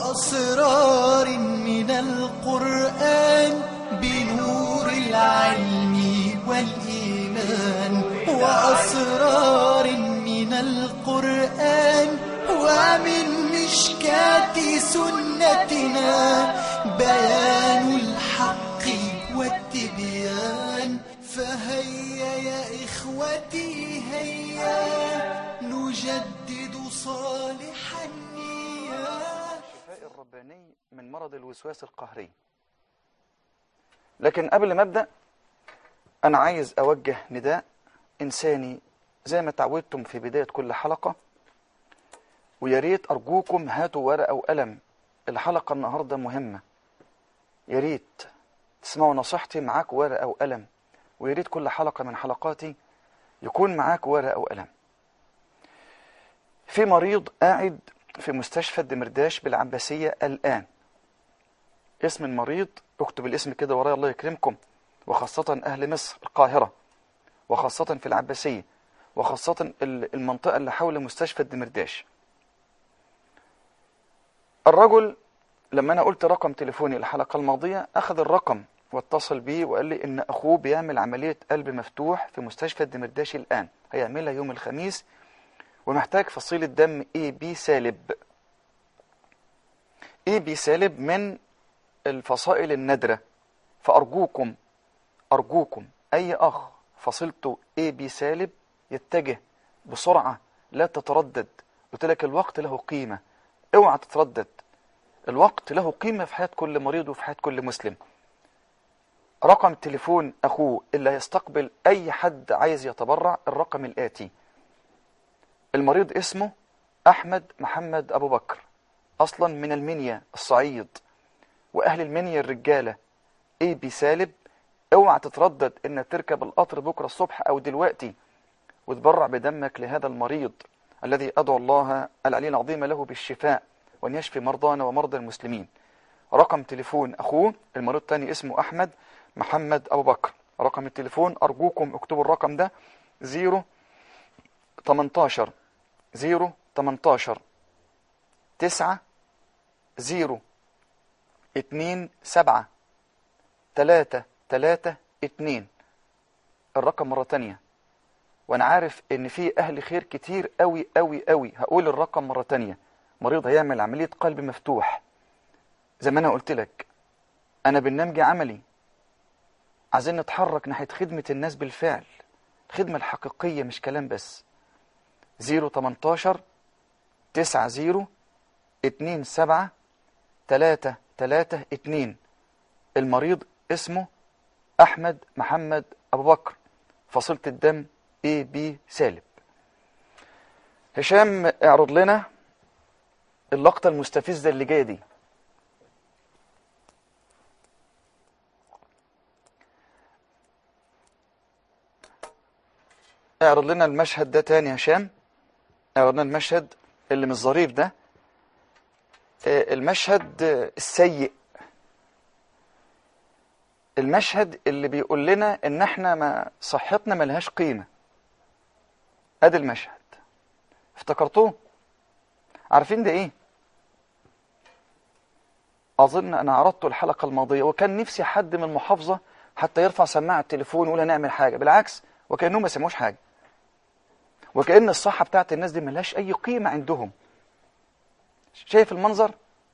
وأسرار من القرآن بنور العلم والإيمان وأسرار من القرآن ومن مشكاة سنتنا بيان الحق والتبيان فهيا يا إخوتي هيا نجدد صالح النيات الشفاء الرباني من مرض الوسواس القهري لكن قبل ما ابدا انا عايز اوجه نداء انساني زي ما تعودتم في بدايه كل حلقه ويا ريت ارجوكم هاتوا ورقه وقلم الحلقه النهارده مهمه يا ريت تسمعوا نصيحتي معاك ورقه وقلم ويا ريت كل حلقه من حلقاتي يكون معاك ورقه وقلم في مريض قاعد في مستشفى الدمرداش بالعباسية الآن اسم المريض اكتب الاسم كده ورايا الله يكرمكم وخاصة أهل مصر القاهرة وخاصة في العباسية وخاصة ال- المنطقة اللي حول مستشفى الدمرداش الرجل لما أنا قلت رقم تليفوني الحلقة الماضية أخذ الرقم واتصل بيه وقال لي إن أخوه بيعمل عملية قلب مفتوح في مستشفى الدمرداش الآن هيعملها يوم الخميس ومحتاج فصيلة دم اي بي سالب اي بي سالب من الفصائل النادرة فأرجوكم أرجوكم أي أخ فصيلته اي بي سالب يتجه بسرعة لا تتردد قلت لك الوقت له قيمة اوعى تتردد الوقت له قيمة في حياة كل مريض وفي حياة كل مسلم رقم تليفون أخوه اللي هيستقبل أي حد عايز يتبرع الرقم الآتي المريض اسمه أحمد محمد أبو بكر أصلا من المنيا الصعيد وأهل المنيا الرجالة اي بي سالب اوعى تتردد انك تركب القطر بكرة الصبح أو دلوقتي وتبرع بدمك لهذا المريض الذي أدعو الله العلي العظيم له بالشفاء وأن يشفي مرضانا ومرضى المسلمين رقم تليفون أخوه المريض الثاني اسمه أحمد محمد أبو بكر رقم التليفون أرجوكم اكتبوا الرقم ده زيرو 18 0 18 9 0 2 7 3 3 2 الرقم مرة تانية وانا عارف ان في اهل خير كتير قوي قوي قوي هقول الرقم مرة تانية مريض هيعمل عملية قلب مفتوح زي ما انا قلت لك انا برنامجي عملي عايزين نتحرك ناحية خدمة الناس بالفعل الخدمة الحقيقية مش كلام بس زيرو تمنتاشر تسعة زيرو اتنين سبعة تلاتة تلاتة اتنين المريض اسمه أحمد محمد أبو بكر فصيلة الدم اي بي سالب هشام اعرض لنا اللقطة المستفزة اللي جاية دي اعرض لنا المشهد ده تاني يا هشام اعرض لنا المشهد اللي مش ظريف ده آه، المشهد آه، السيء المشهد اللي بيقول لنا ان احنا ما صحتنا ملهاش قيمة ادي المشهد افتكرتوه عارفين ده ايه اظن انا عرضته الحلقة الماضية وكان نفسي حد من المحافظة حتى يرفع سماعة التليفون ويقول هنعمل حاجة بالعكس وكأنهم ما سمعوش حاجة وكأن الصحة بتاعت الناس دي ملهاش أي قيمة عندهم شايف المنظر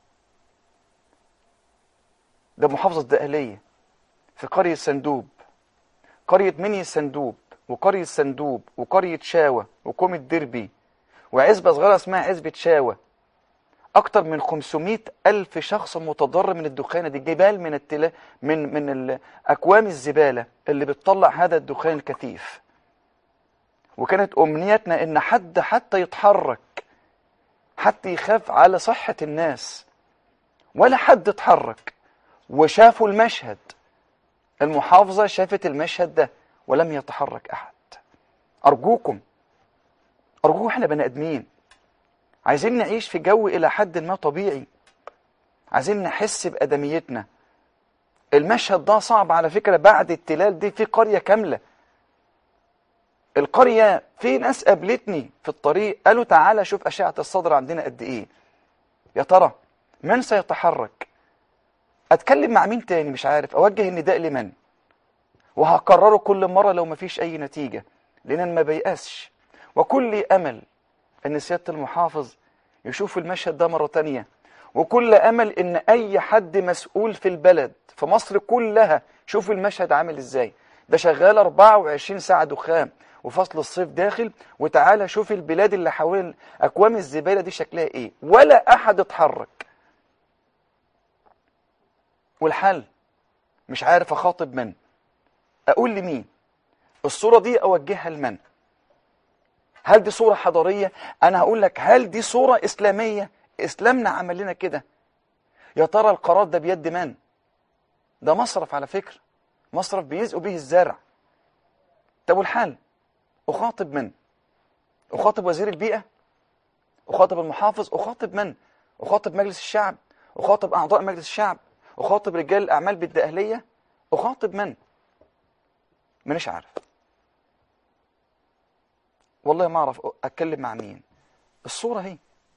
ده محافظة دقهلية في قرية سندوب قرية مني سندوب وقرية سندوب وقرية شاوة وكومة دربي وعزبة صغيرة اسمها عزبة شاوة أكتر من 500 ألف شخص متضرر من الدخان دي جبال من التلا من من ال- أكوام الزبالة اللي بتطلع هذا الدخان الكثيف وكانت أمنيتنا إن حد حتى يتحرك حتى يخاف على صحة الناس ولا حد اتحرك وشافوا المشهد المحافظة شافت المشهد ده ولم يتحرك أحد أرجوكم أرجوكم إحنا بني آدمين عايزين نعيش في جو إلى حد ما طبيعي عايزين نحس بأدميتنا المشهد ده صعب على فكرة بعد التلال دي في قرية كاملة القرية في ناس قابلتني في الطريق قالوا تعالى شوف أشعة الصدر عندنا قد إيه يا ترى من سيتحرك اتكلم مع مين تاني مش عارف اوجه النداء لمن وهكرره كل مرة لو مفيش اي نتيجة لان أنا ما بيأسش وكل امل ان سيادة المحافظ يشوف المشهد ده مرة تانية وكل امل ان اي حد مسؤول في البلد في مصر كلها شوف المشهد عامل ازاي ده شغال 24 ساعة دخان وفصل الصيف داخل وتعالى شوف البلاد اللي حوالين اكوام الزبالة دي شكلها ايه ولا احد اتحرك والحل مش عارف اخاطب من اقول لمين الصورة دي اوجهها لمن هل دي صورة حضارية انا هقول لك هل دي صورة اسلامية اسلامنا عمل لنا كده يا ترى القرار ده بيد من ده مصرف على فكرة مصرف بيزقوا به الزرع طب والحل اخاطب من اخاطب وزير البيئة اخاطب المحافظ اخاطب من اخاطب مجلس الشعب اخاطب اعضاء مجلس الشعب اخاطب رجال الاعمال بالدقهلية اخاطب من مانيش عارف والله ما اعرف اتكلم مع مين الصورة هي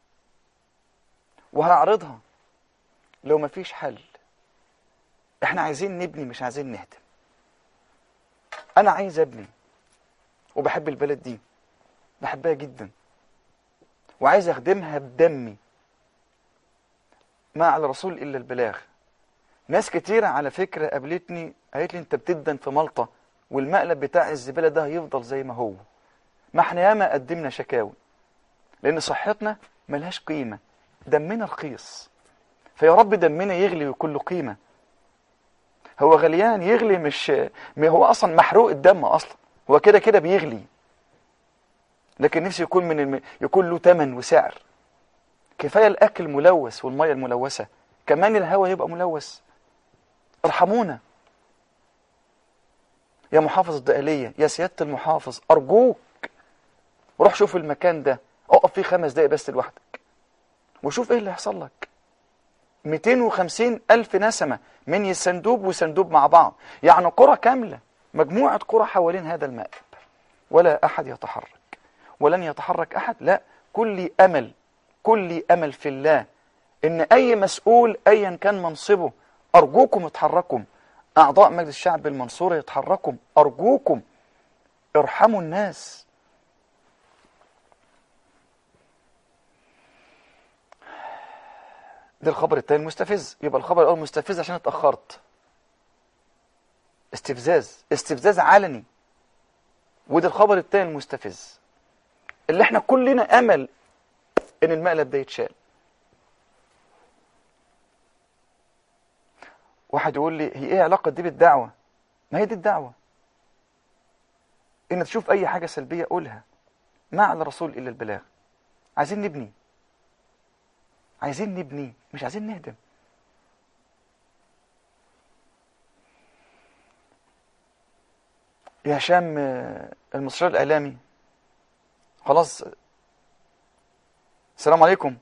وهعرضها لو مفيش حل احنا عايزين نبني مش عايزين نهدم انا عايز ابني وبحب البلد دي بحبها جدا وعايز اخدمها بدمي ما على الرسول الا البلاغ ناس كتيرة على فكرة قابلتني قالت لي انت بتدن في ملطة والمقلب بتاع الزبالة ده هيفضل زي ما هو ما احنا ياما قدمنا شكاوي لان صحتنا ملهاش قيمة دمنا رخيص فيا رب دمنا يغلي ويكون له قيمة هو غليان يغلي مش هو اصلا محروق الدم اصلا هو كده كده بيغلي لكن نفسي يكون من الم... يكون له ثمن وسعر كفايه الاكل ملوث والميه الملوثه كمان الهواء يبقى ملوث ارحمونا يا محافظ الدقهليه يا سياده المحافظ ارجوك روح شوف المكان ده اقف فيه خمس دقايق بس لوحدك وشوف ايه اللي هيحصل لك 250 ألف نسمة من السندوب وسندوب مع بعض يعني قرى كاملة مجموعة قرى حوالين هذا المقلب ولا أحد يتحرك ولن يتحرك أحد لا كل أمل كل أمل في الله إن أي مسؤول أيا كان منصبه أرجوكم اتحركوا أعضاء مجلس الشعب المنصورة يتحركوا أرجوكم ارحموا الناس ده الخبر الثاني المستفز يبقى الخبر الأول مستفز عشان اتأخرت استفزاز استفزاز علني وده الخبر الثاني المستفز اللي احنا كلنا امل ان المقلب ده يتشال واحد يقول لي هي ايه علاقه دي بالدعوه ما هي دي الدعوه ان تشوف اي حاجه سلبيه قولها ما على الرسول الا البلاغ عايزين نبني عايزين نبني مش عايزين نهدم يا هشام المستشار الاعلامي خلاص السلام عليكم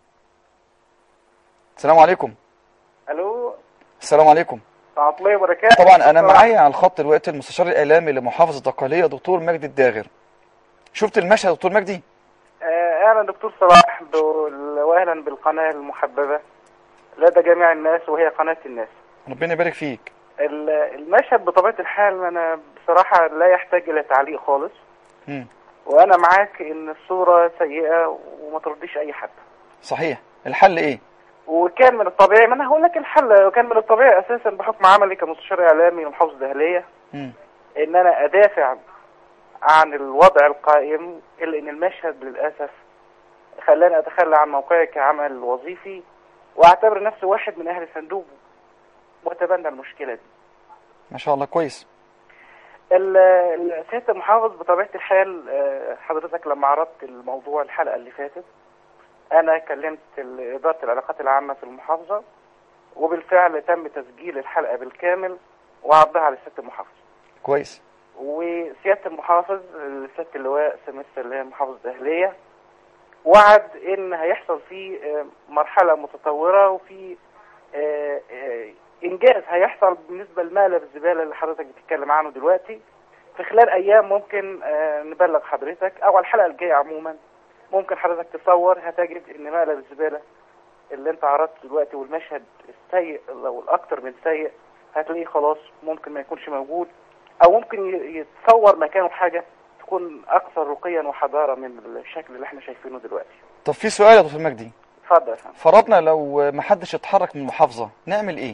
السلام عليكم الو السلام عليكم ورحمه الله وبركاته طبعا انا معايا على الخط دلوقتي المستشار الاعلامي لمحافظه الدقهليه دكتور مجدي الداغر شفت المشهد يا دكتور مجدي آه، اهلا دكتور صلاح بال- واهلا بالقناه المحببه لدى جميع الناس وهي قناه الناس ربنا يبارك فيك ال- المشهد بطبيعه الحال انا بصراحه لا يحتاج الى تعليق خالص مم. وانا معاك ان الصوره سيئه وما ترضيش اي حد صحيح الحل ايه وكان من الطبيعي ما انا هقول لك الحل وكان من الطبيعي اساسا بحكم عملي كمستشار اعلامي ومحافظ دهليه مم. ان انا ادافع عن الوضع القائم الا ان المشهد للاسف خلاني اتخلى عن موقعي كعمل وظيفي واعتبر نفسي واحد من اهل الصندوق واتبنى المشكله دي. ما شاء الله كويس ال- ال- سياده المحافظ بطبيعه الحال آه، حضرتك لما عرضت الموضوع الحلقه اللي فاتت انا كلمت ال- اداره العلاقات العامه في المحافظه وبالفعل تم تسجيل الحلقه بالكامل وعرضها على سياده المحافظ. كويس وسياده المحافظ سياده اللواء سمير سلام محافظ دهليه وعد ان هيحصل فيه آه، مرحله متطوره وفي آه، آه، انجاز هيحصل بالنسبه لمقلب الزباله اللي حضرتك بتتكلم عنه دلوقتي في خلال ايام ممكن آه، نبلغ حضرتك او على الحلقه الجايه عموما ممكن حضرتك تصور هتجد ان مقلب الزباله اللي انت عرضته دلوقتي والمشهد السيء او الاكثر من سيء هتلاقيه خلاص ممكن ما يكونش موجود او ممكن ي- يتصور مكانه حاجه تكون اكثر رقيا وحضاره من الشكل اللي احنا شايفينه دلوقتي طب في سؤال يا دكتور مجدي اتفضل يا فندم فرضنا لو ما حدش اتحرك من المحافظة نعمل ايه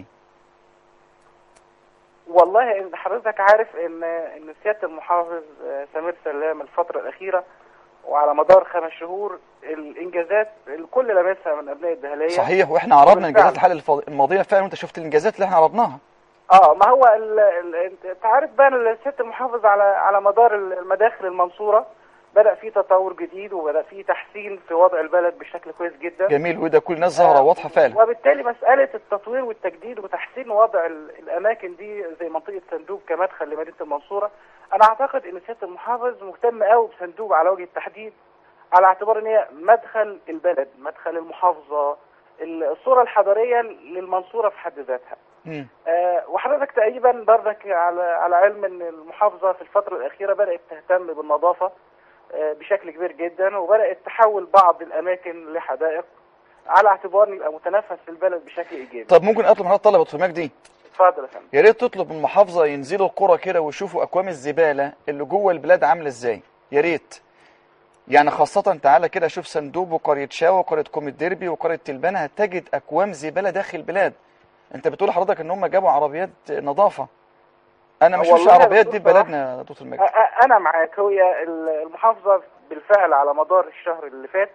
والله إن حضرتك عارف ان ان سياده المحافظ آه، سمير سلام الفتره الاخيره وعلى مدار خمس شهور الانجازات الكل لمسها من ابناء الدهليه صحيح واحنا عرضنا وبالفعل. انجازات الحلقة الفاض- الماضية فعلا وانت شفت الانجازات اللي احنا عرضناها اه ما هو ال... ال... انت عارف بقى إن سياده المحافظ على على مدار المداخل المنصوره بدا في تطور جديد وبدا في تحسين في وضع البلد بشكل كويس جدا جميل وده كل الناس ظاهرة آه، واضحة فعلا وبالتالي مسألة التطوير والتجديد وتحسين وضع ال- الأماكن دي زي منطقة صندوق كمدخل لمدينة المنصورة أنا أعتقد إن سيادة المحافظ مهتم قوي بصندوق على وجه التحديد على اعتبار إن هي مدخل البلد مدخل المحافظة ال- الصورة الحضارية للمنصورة في حد ذاتها مم. آه، وحضرتك تقريبا برضك على على علم ان المحافظه في الفتره الاخيره بدات تهتم بالنظافه آه، بشكل كبير جدا وبدات تحول بعض الاماكن لحدائق على اعتبار ان يبقى متنفس في البلد بشكل ايجابي. طب ممكن اطلب من حضرتك طلب يا دكتور مجدي اتفضل يا فندم. يا ريت تطلب من المحافظة ينزلوا القرى كده ويشوفوا أكوام الزبالة اللي جوه البلاد عاملة ازاي يا ريت يعني خاصة تعالى كده شوف صندوق وقرية شاوة وقرية كوم الدربي وقرية تلبانة هتجد أكوام زبالة داخل البلاد أنت بتقول لحضرتك إن هم جابوا عربيات نظافة أنا ما والله شفتش يا عربيات دكتور دي في بلدنا يا دكتور مجدي أ- أ- انا معاك هي ال- المحافظه بالفعل على مدار الشهر اللي فات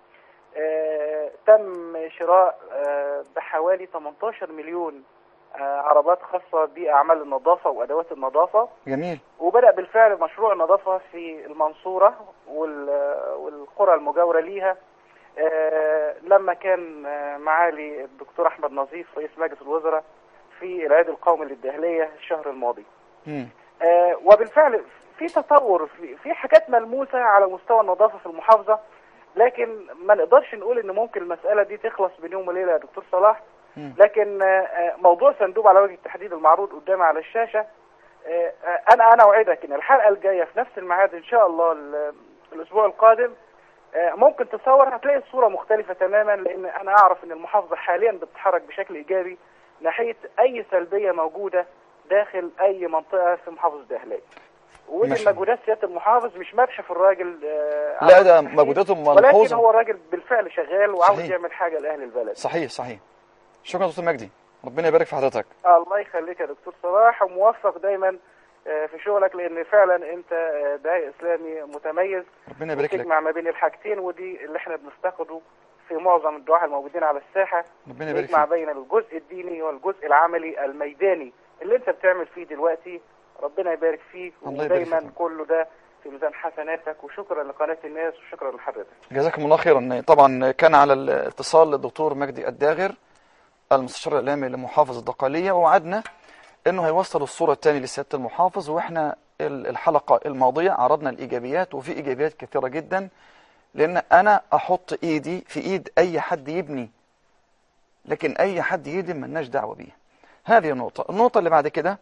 آه، تم شراء آه، بحوالي 18 مليون آه، عربات خاصه باعمال النظافه وادوات النظافه جميل وبدأ بالفعل مشروع النظافة في المنصورة وال- والقرى المجاورة ليها آه، لما كان آه، معالي الدكتور أحمد نظيف رئيس مجلس الوزراء في العيد القومي للدهلية الشهر الماضي مم. آه، وبالفعل في تطور في, في حاجات ملموسة على مستوى النظافة في المحافظة لكن ما نقدرش نقول ان ممكن المسألة دي تخلص بين يوم وليلة يا دكتور صلاح مم. لكن آه، آه، موضوع صندوق على وجه التحديد المعروض قدامي على الشاشة آه، آه، انا انا اوعدك ان الحلقة الجاية في نفس الميعاد ان شاء الله ال- الاسبوع القادم آه، ممكن تصور هتلاقي الصورة مختلفة تماما لان انا اعرف ان المحافظة حاليا بتتحرك بشكل ايجابي ناحية اي سلبية موجودة داخل اي منطقة في محافظة دهلية ودي ما شاء الله. مجهودات سيادة المحافظ مش مدح في الراجل آه، لا على ده التحديد، مجهوداتهم ولكن ملحوظة هو الراجل بالفعل شغال وعاوز صحيح. يعمل حاجة لأهل البلد صحيح صحيح شكرا يا دكتور مجدي ربنا يبارك في حضرتك الله يخليك يا دكتور صلاح وموفق دايما آه، في شغلك لان فعلا انت آه، داعي اسلامي متميز ربنا يبارك لك تجمع ما بين الحاجتين ودي اللي احنا بنفتقده في معظم الدعاة الموجودين على الساحة ربنا يبارك يجمع فيك بين الجزء الديني والجزء العملي الميداني اللي انت بتعمل فيه دلوقتي ربنا يبارك فيك الله يبارك ودايما فيك. كله ده في ميزان حسناتك وشكرا لقناة الناس وشكرا لحضرتك جزاكم الله خيرا طبعا كان على الاتصال الدكتور مجدي الداغر المستشار الاعلامي لمحافظ الدقاليه ووعدنا انه هيوصل الصوره الثانيه لسياده المحافظ واحنا ال- الحلقه الماضيه عرضنا الايجابيات وفي ايجابيات كثيره جدا لان انا احط ايدي في ايد اي حد يبني لكن اي حد يهدم ملناش دعوه بيه هذه النقطه النقطه اللي بعد كده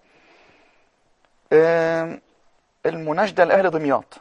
آم، المناشده لاهل دمياط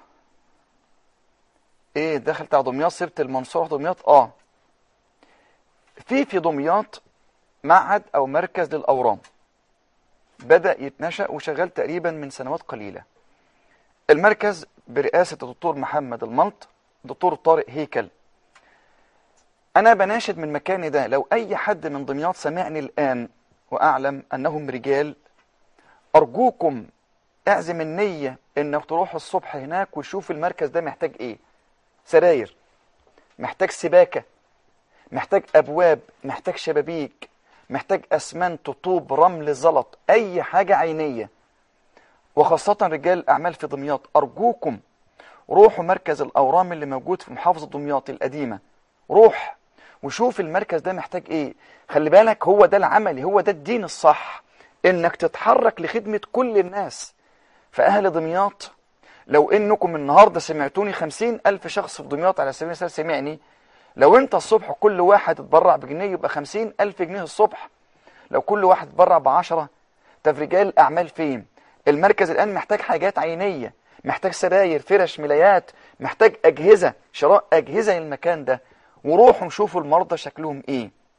ايه داخل بتاع دمياط سبت المنصورة دمياط اه في في دمياط معهد او مركز للاورام بدأ يتنشأ وشغال تقريبا من سنوات قليلة المركز برئاسة الدكتور محمد الملط دكتور طارق هيكل انا بناشد من مكاني ده لو اي حد من دمياط سمعني الان واعلم انهم رجال ارجوكم اعزم النية انك تروح الصبح هناك وتشوف المركز ده محتاج ايه سراير محتاج سباكة محتاج أبواب محتاج شبابيك محتاج أسمنت طوب رمل زلط أي حاجة عينية وخاصة رجال أعمال في دمياط أرجوكم روحوا مركز الأورام اللي موجود في محافظة دمياط القديمة روح وشوف المركز ده محتاج إيه خلي بالك هو ده العملي هو ده الدين الصح إنك تتحرك لخدمة كل الناس فأهل دمياط لو انكم النهاردة سمعتوني خمسين الف شخص في دمياط على سبيل المثال سمعني لو انت الصبح كل واحد اتبرع بجنيه يبقى خمسين الف جنيه الصبح لو كل واحد اتبرع بعشرة طب رجال الاعمال فين المركز الان محتاج حاجات عينية محتاج سراير فرش ملايات محتاج اجهزة شراء اجهزة للمكان ده وروحوا شوفوا المرضى شكلهم ايه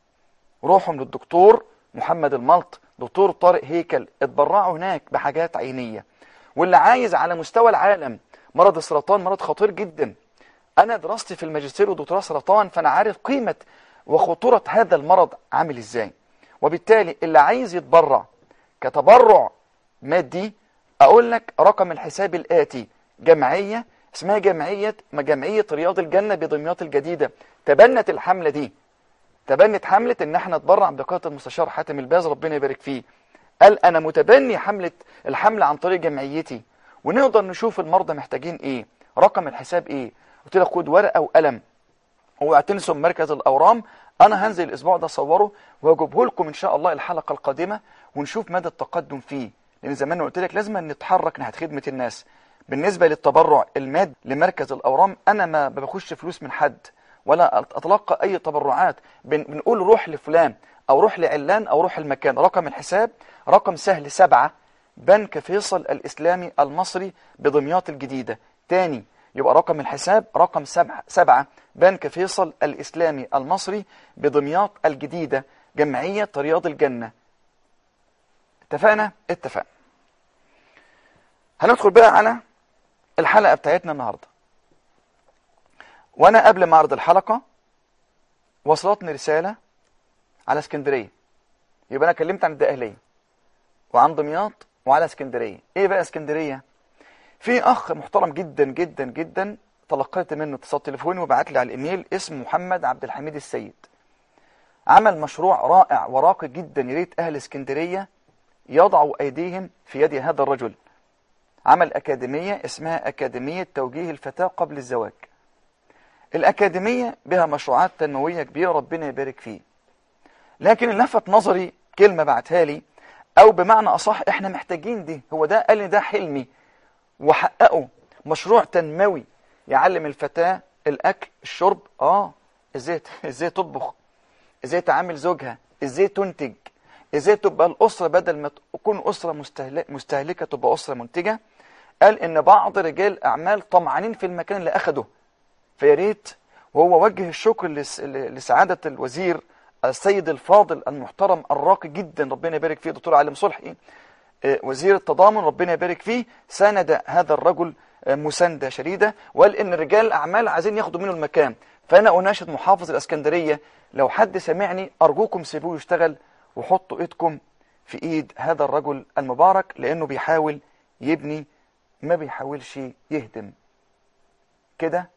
روحوا للدكتور محمد الملط دكتور طارق هيكل اتبرعوا هناك بحاجات عينية واللي عايز على مستوى العالم مرض السرطان مرض خطير جدا انا دراستي في الماجستير ودكتوراه سرطان فانا عارف قيمة وخطورة هذا المرض عامل ازاي وبالتالي اللي عايز يتبرع كتبرع مادي اقول لك رقم الحساب الاتي جمعية اسمها جمعية جمعية رياض الجنة بدمياط الجديدة تبنت الحملة دي تبنت حملة ان احنا نتبرع بقيادة المستشار حاتم الباز ربنا يبارك فيه قال انا متبني حملة الحملة عن طريق جمعيتي ونقدر نشوف المرضى محتاجين ايه رقم الحساب ايه قلت لك خد ورقة وقلم اوعى تنسوا مركز الاورام انا هنزل الاسبوع ده اصوره واجيبه لكم ان شاء الله الحلقة القادمة ونشوف مدى التقدم فيه لان زي ما انا قلت لك لازم نتحرك ناحية خدمة الناس بالنسبة للتبرع المادي لمركز الاورام انا ما بخش فلوس من حد ولا اتلقى اي تبرعات بن- بنقول روح لفلان او روح لعلان او روح المكان رقم الحساب رقم سهل سبعة بنك فيصل الاسلامي المصري بدمياط الجديدة تاني يبقى رقم الحساب رقم سبعة, سبعة بنك فيصل الاسلامي المصري بدمياط الجديدة جمعية رياض الجنة اتفقنا اتفقنا هندخل بقى على الحلقة بتاعتنا النهاردة وانا قبل ما اعرض الحلقة وصلتني رسالة على اسكندرية يبقى انا كلمت عن الدقهلية وعن دمياط وعلى اسكندرية ايه بقى اسكندرية في اخ محترم جدا جدا جدا تلقيت منه اتصال تليفوني وبعت لي على الايميل اسمه محمد عبد الحميد السيد عمل مشروع رائع وراقي جدا يا ريت اهل اسكندرية يضعوا ايديهم في يد هذا الرجل عمل اكاديمية اسمها اكاديمية توجيه الفتاة قبل الزواج الأكاديمية بها مشروعات تنموية كبيرة ربنا يبارك فيه لكن اللي لفت نظري كلمة بعتها لي أو بمعنى أصح إحنا محتاجين دي هو ده قال لي ده حلمي وحققه مشروع تنموي يعلم الفتاة الأكل الشرب آه إزاي إزاي تطبخ إزاي تعامل زوجها إزاي تنتج إزاي تبقى الأسرة بدل ما تكون أسرة مستهلك مستهلكة تبقى أسرة منتجة قال إن بعض رجال أعمال طمعانين في المكان اللي أخده فيا ريت وهو وجه الشكر لس- لسعادة الوزير السيد الفاضل المحترم الراقي جدا ربنا يبارك فيه دكتور علي صلحي آه، وزير التضامن ربنا يبارك فيه ساند هذا الرجل آه، مساندة شديدة وقال ان رجال الاعمال عايزين ياخدوا منه المكان فانا اناشد محافظ الاسكندرية لو حد سمعني ارجوكم سيبوه يشتغل وحطوا ايدكم في ايد هذا الرجل المبارك لانه بيحاول يبني ما بيحاولش يهدم كده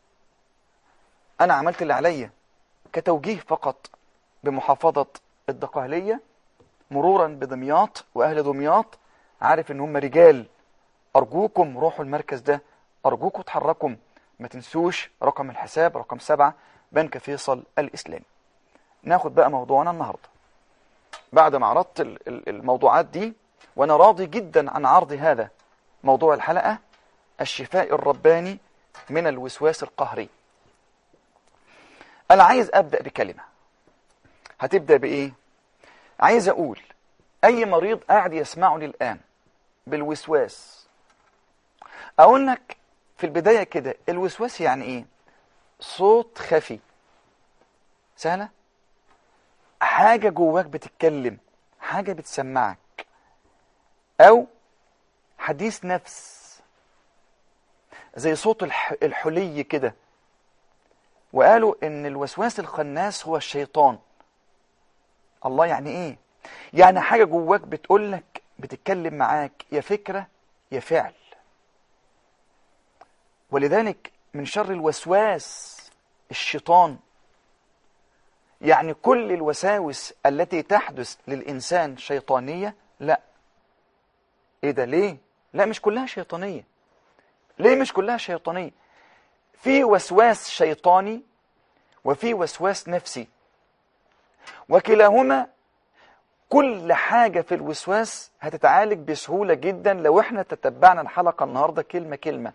انا عملت اللي عليا كتوجيه فقط بمحافظة الدقهلية مرورا بدمياط واهل دمياط عارف ان هم رجال ارجوكم روحوا المركز ده ارجوكم اتحركوا ما تنسوش رقم الحساب رقم سبعة بنك فيصل الاسلامي ناخد بقى موضوعنا النهاردة بعد ما عرضت ال- ال- الموضوعات دي وانا راضي جدا عن عرض هذا موضوع الحلقة الشفاء الرباني من الوسواس القهري انا عايز ابدأ بكلمة هتبدأ بايه عايز اقول اي مريض قاعد يسمعني الان بالوسواس اقول لك في البداية كده الوسواس يعني ايه صوت خفي سهلة حاجة جواك بتتكلم حاجة بتسمعك او حديث نفس زي صوت الح... الحلي كده وقالوا ان الوسواس الخناس هو الشيطان الله يعني ايه يعني حاجة جواك بتقولك بتتكلم معاك يا فكرة يا فعل ولذلك من شر الوسواس الشيطان يعني كل الوساوس التي تحدث للإنسان شيطانية لا ايه ده ليه لا مش كلها شيطانية ليه مش كلها شيطانية في وسواس شيطاني وفي وسواس نفسي وكلاهما كل حاجة في الوسواس هتتعالج بسهولة جدا لو احنا تتبعنا الحلقة النهاردة كلمة كلمة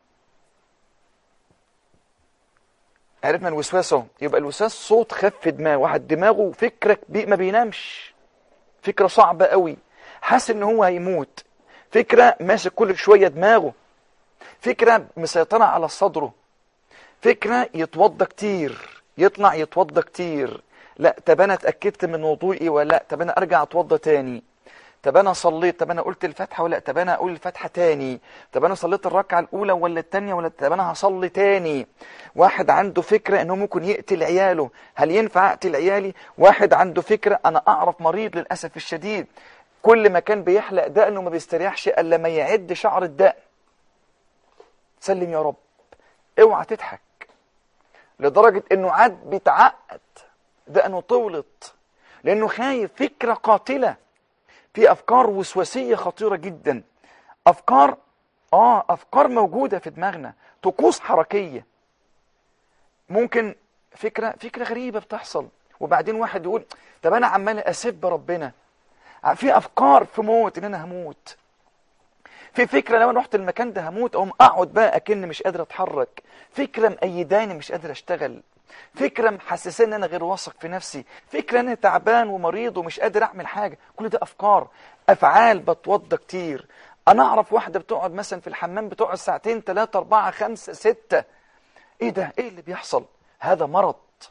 عرفنا الوسواس اهو يبقى الوسواس صوت خف دماغ واحد دماغه فكرة بي ما بينامش فكرة صعبة قوي حاسس ان هو هيموت فكرة ماسك كل شوية دماغه فكرة مسيطرة على صدره فكرة يتوضى كتير يطلع يتوضى كتير لا طب انا اتاكدت من وضوئي ولا لا طب انا ارجع اتوضى تاني طب انا صليت طب انا قلت الفاتحه ولا لا طب انا اقول الفاتحه تاني طب انا صليت الركعه الاولى ولا الثانيه ولا طب انا هصلي تاني واحد عنده فكره انه ممكن يقتل عياله هل ينفع اقتل عيالي واحد عنده فكره انا اعرف مريض للاسف الشديد كل ما كان بيحلق دقنه ما بيستريحش الا لما يعد شعر الدقن سلم يا رب اوعى تضحك لدرجه انه عاد بيتعقد دقنه طولت لانه خايف فكره قاتله في افكار وسواسيه خطيره جدا افكار اه افكار موجوده في دماغنا طقوس حركيه ممكن فكره فكره غريبه بتحصل وبعدين واحد يقول طب انا عمال اسب ربنا في افكار في موت ان انا هموت في فكره لو انا رحت المكان ده هموت اقوم اقعد بقى اكن مش قادر اتحرك فكره مأيداني مش قادر اشتغل فكره محسساني ان انا غير واثق في نفسي فكره ان انا تعبان ومريض ومش قادر اعمل حاجه كل ده افكار افعال بتوضى كتير انا اعرف واحده بتقعد مثلا في الحمام بتقعد ساعتين ثلاثة أربعة خمسة ستة ايه ده ايه اللي بيحصل هذا مرض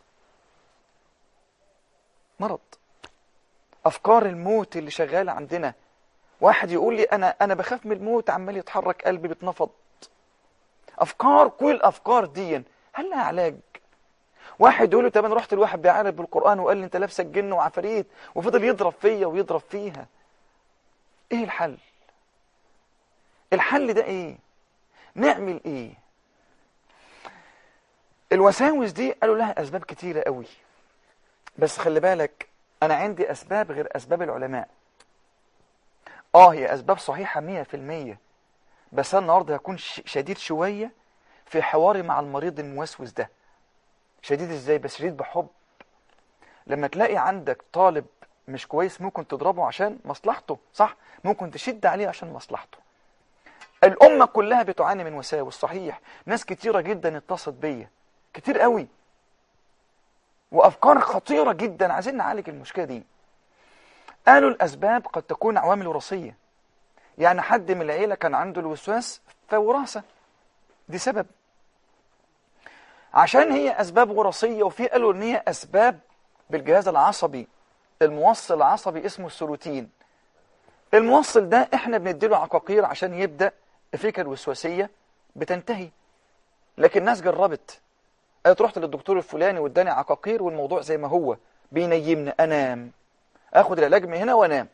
مرض افكار الموت اللي شغاله عندنا واحد يقول لي انا انا بخاف من الموت عمال يتحرك قلبي بيتنفض افكار كل الافكار دي هل لها علاج واحد يقول له طب انا رحت لواحد بيعالج بالقران وقال لي انت لابسك جن وعفاريت وفضل يضرب فيا ويضرب فيها ايه الحل الحل ده ايه نعمل ايه الوساوس دي قالوا لها اسباب كتيره قوي بس خلي بالك انا عندي اسباب غير اسباب العلماء اه هي اسباب صحيحه مية في المية بس انا النهارده هكون ش- شديد شويه في حواري مع المريض الموسوس ده شديد ازاي بس شديد بحب لما تلاقي عندك طالب مش كويس ممكن تضربه عشان مصلحته صح ممكن تشد عليه عشان مصلحته الامه كلها بتعاني من وساوس صحيح ناس كتيره جدا اتصلت بيا كتير قوي وافكار خطيره جدا عايزين نعالج المشكله دي قالوا الاسباب قد تكون عوامل وراثيه يعني حد من العيله كان عنده الوسواس فوراثه دي سبب عشان هي اسباب وراثيه وفي قالوا ان هي اسباب بالجهاز العصبي الموصل العصبي اسمه السيروتين الموصل ده احنا بنديله عقاقير عشان يبدا الفكره الوسواسيه بتنتهي لكن الناس جربت قالت رحت للدكتور الفلاني واداني عقاقير والموضوع زي ما هو بينيمني انام اخد العلاج من هنا وانام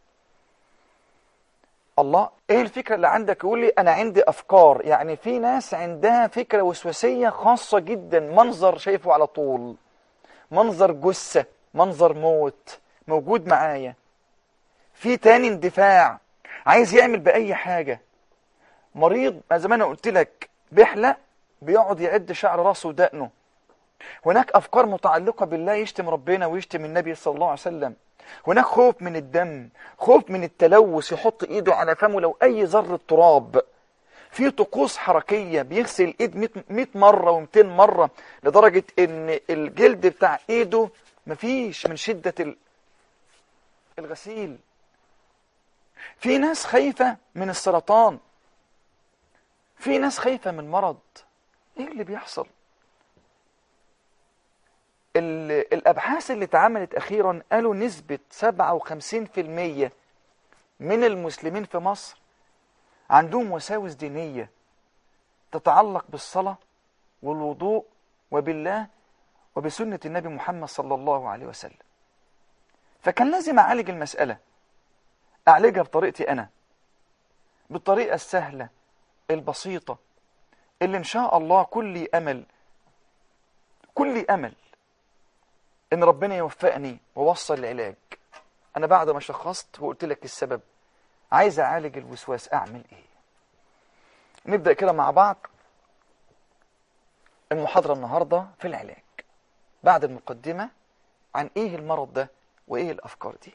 الله ايه الفكره اللي عندك يقول لي انا عندي افكار يعني في ناس عندها فكره وسواسيه خاصه جدا منظر شايفه على طول منظر جثه منظر موت موجود معايا في تاني اندفاع عايز يعمل باي حاجه مريض زي ما انا قلت لك بيحلق بيقعد يعد شعر راسه ودقنه هناك افكار متعلقه بالله يشتم ربنا ويشتم النبي صلى الله عليه وسلم هناك خوف من الدم خوف من التلوث يحط ايده على فمه لو اي ذره تراب في طقوس حركيه بيغسل الايد 100 مره و200 مره لدرجه ان الجلد بتاع ايده مفيش من شده ال- الغسيل في ناس خايفه من السرطان في ناس خايفه من مرض ايه اللي بيحصل ال- الابحاث اللي اتعملت اخيرا قالوا نسبه 57% من المسلمين في مصر عندهم وساوس دينيه تتعلق بالصلاه والوضوء وبالله وبسنه النبي محمد صلى الله عليه وسلم فكان لازم اعالج المساله اعالجها بطريقتي انا بالطريقه السهله البسيطه اللي ان شاء الله كل امل كل امل ان ربنا يوفقني ووصل العلاج انا بعد ما شخصت وقلت لك السبب عايز اعالج الوسواس اعمل ايه نبدا كده مع بعض المحاضره النهارده في العلاج بعد المقدمه عن ايه المرض ده وايه الافكار دي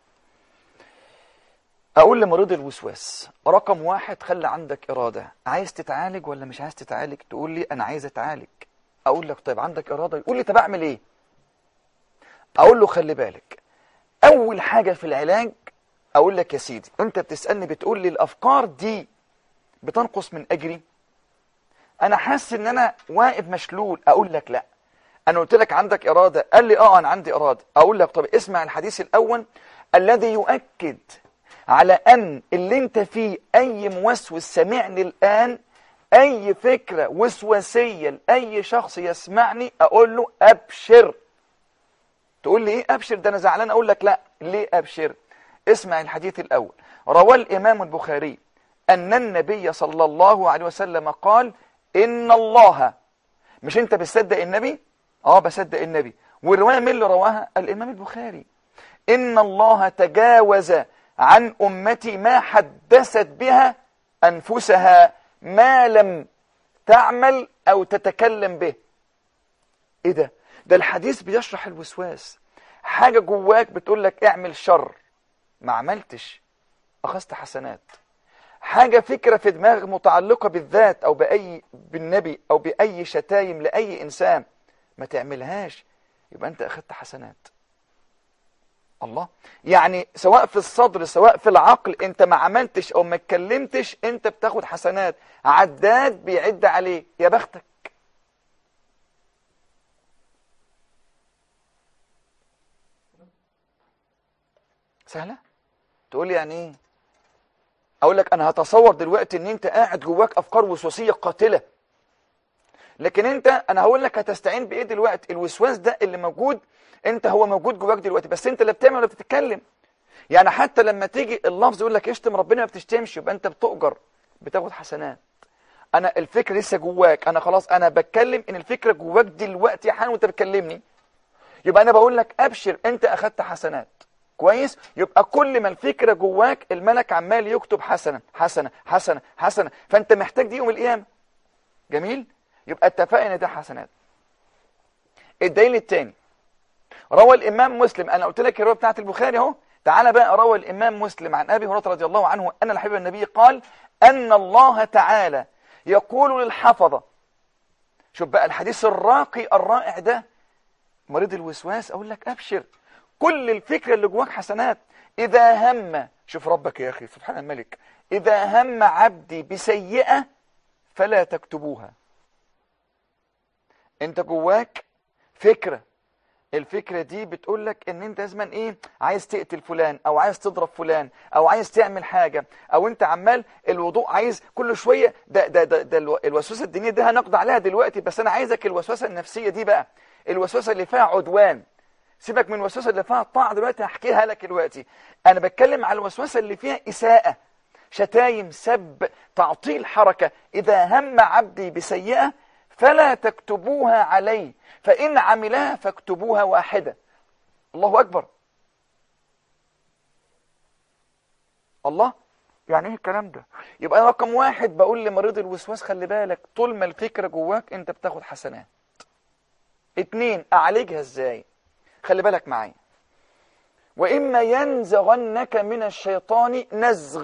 اقول لمريض الوسواس رقم واحد خلي عندك اراده عايز تتعالج ولا مش عايز تتعالج تقول لي انا عايز اتعالج اقول لك طيب عندك اراده يقول لي طب اعمل ايه اقول له خلي بالك اول حاجه في العلاج اقول لك يا سيدي انت بتسالني بتقول لي الافكار دي بتنقص من اجري انا حاسس ان انا واقف مشلول اقول لك لا انا قلت لك عندك اراده قال لي اه انا عندي اراده اقول لك طب اسمع الحديث الاول الذي يؤكد على ان اللي انت فيه اي موسوس سمعني الان اي فكره وسواسيه لاي شخص يسمعني اقول له ابشر تقول لي ايه ابشر ده انا زعلان اقول لك لا ليه ابشر اسمع الحديث الاول روى الامام البخاري ان النبي صلى الله عليه وسلم قال ان الله مش انت بتصدق النبي اه بصدق النبي والروايه مين اللي رواها الامام البخاري ان الله تجاوز عن امتي ما حدثت بها انفسها ما لم تعمل او تتكلم به ايه ده ده الحديث بيشرح الوسواس حاجه جواك بتقول لك اعمل شر ما عملتش اخذت حسنات حاجه فكره في دماغك متعلقه بالذات او باي بالنبي او باي شتايم لاي انسان ما تعملهاش يبقى انت اخذت حسنات الله يعني سواء في الصدر سواء في العقل انت ما عملتش او ما اتكلمتش انت بتاخد حسنات عداد بيعد عليك يا بختك سهلة تقول لي يعني ايه اقول لك انا هتصور دلوقتي ان انت قاعد جواك افكار وسواسية قاتلة لكن انت انا هقول لك هتستعين بايه دلوقتي الوسواس ده اللي موجود انت هو موجود جواك دلوقتي بس انت لا بتعمل ولا بتتكلم يعني حتى لما تيجي اللفظ يقول لك اشتم ربنا ما بتشتمش يبقى انت بتؤجر بتاخد حسنات انا الفكره لسه جواك انا خلاص انا بتكلم ان الفكره جواك دلوقتي حالا وانت بتكلمني يبقى انا بقول لك ابشر انت اخدت حسنات كويس يبقى كل ما الفكره جواك الملك عمال يكتب حسنه حسنه حسنه حسنه فانت محتاج دي يوم القيامه جميل يبقى اتفقنا ان ده حسنات الدليل الثاني روى الامام مسلم انا قلت لك الروايه بتاعت البخاري اهو تعالى بقى روى الامام مسلم عن ابي هريره رضي الله عنه ان الحبيب النبي قال ان الله تعالى يقول للحفظه شوف بقى الحديث الراقي الرائع ده مريض الوسواس اقول لك ابشر كل الفكره اللي جواك حسنات اذا هم شوف ربك يا اخي سبحان الملك اذا هم عبدي بسيئه فلا تكتبوها انت جواك فكره الفكره دي بتقول لك ان انت لازم ايه عايز تقتل فلان او عايز تضرب فلان او عايز تعمل حاجه او انت عمال الوضوء عايز كل شويه ده ده ده, ده الو- الوسوسه الدينيه دي هنقضي عليها دلوقتي بس انا عايزك الوسوسه النفسيه دي بقى الوسوسه اللي فيها عدوان سيبك من الوسوسه اللي فيها طاعه دلوقتي هحكيها لك دلوقتي انا بتكلم على الوسوسه اللي فيها اساءه شتايم سب تعطيل حركه اذا هم عبدي بسيئه فلا تكتبوها عليه فإن عملها فاكتبوها واحدة الله أكبر الله يعني ايه الكلام ده يبقى رقم واحد بقول لمريض الوسواس خلي بالك طول ما الفكرة جواك انت بتاخد حسنات اتنين اعالجها ازاي خلي بالك معايا وإما ينزغنك من الشيطان نزغ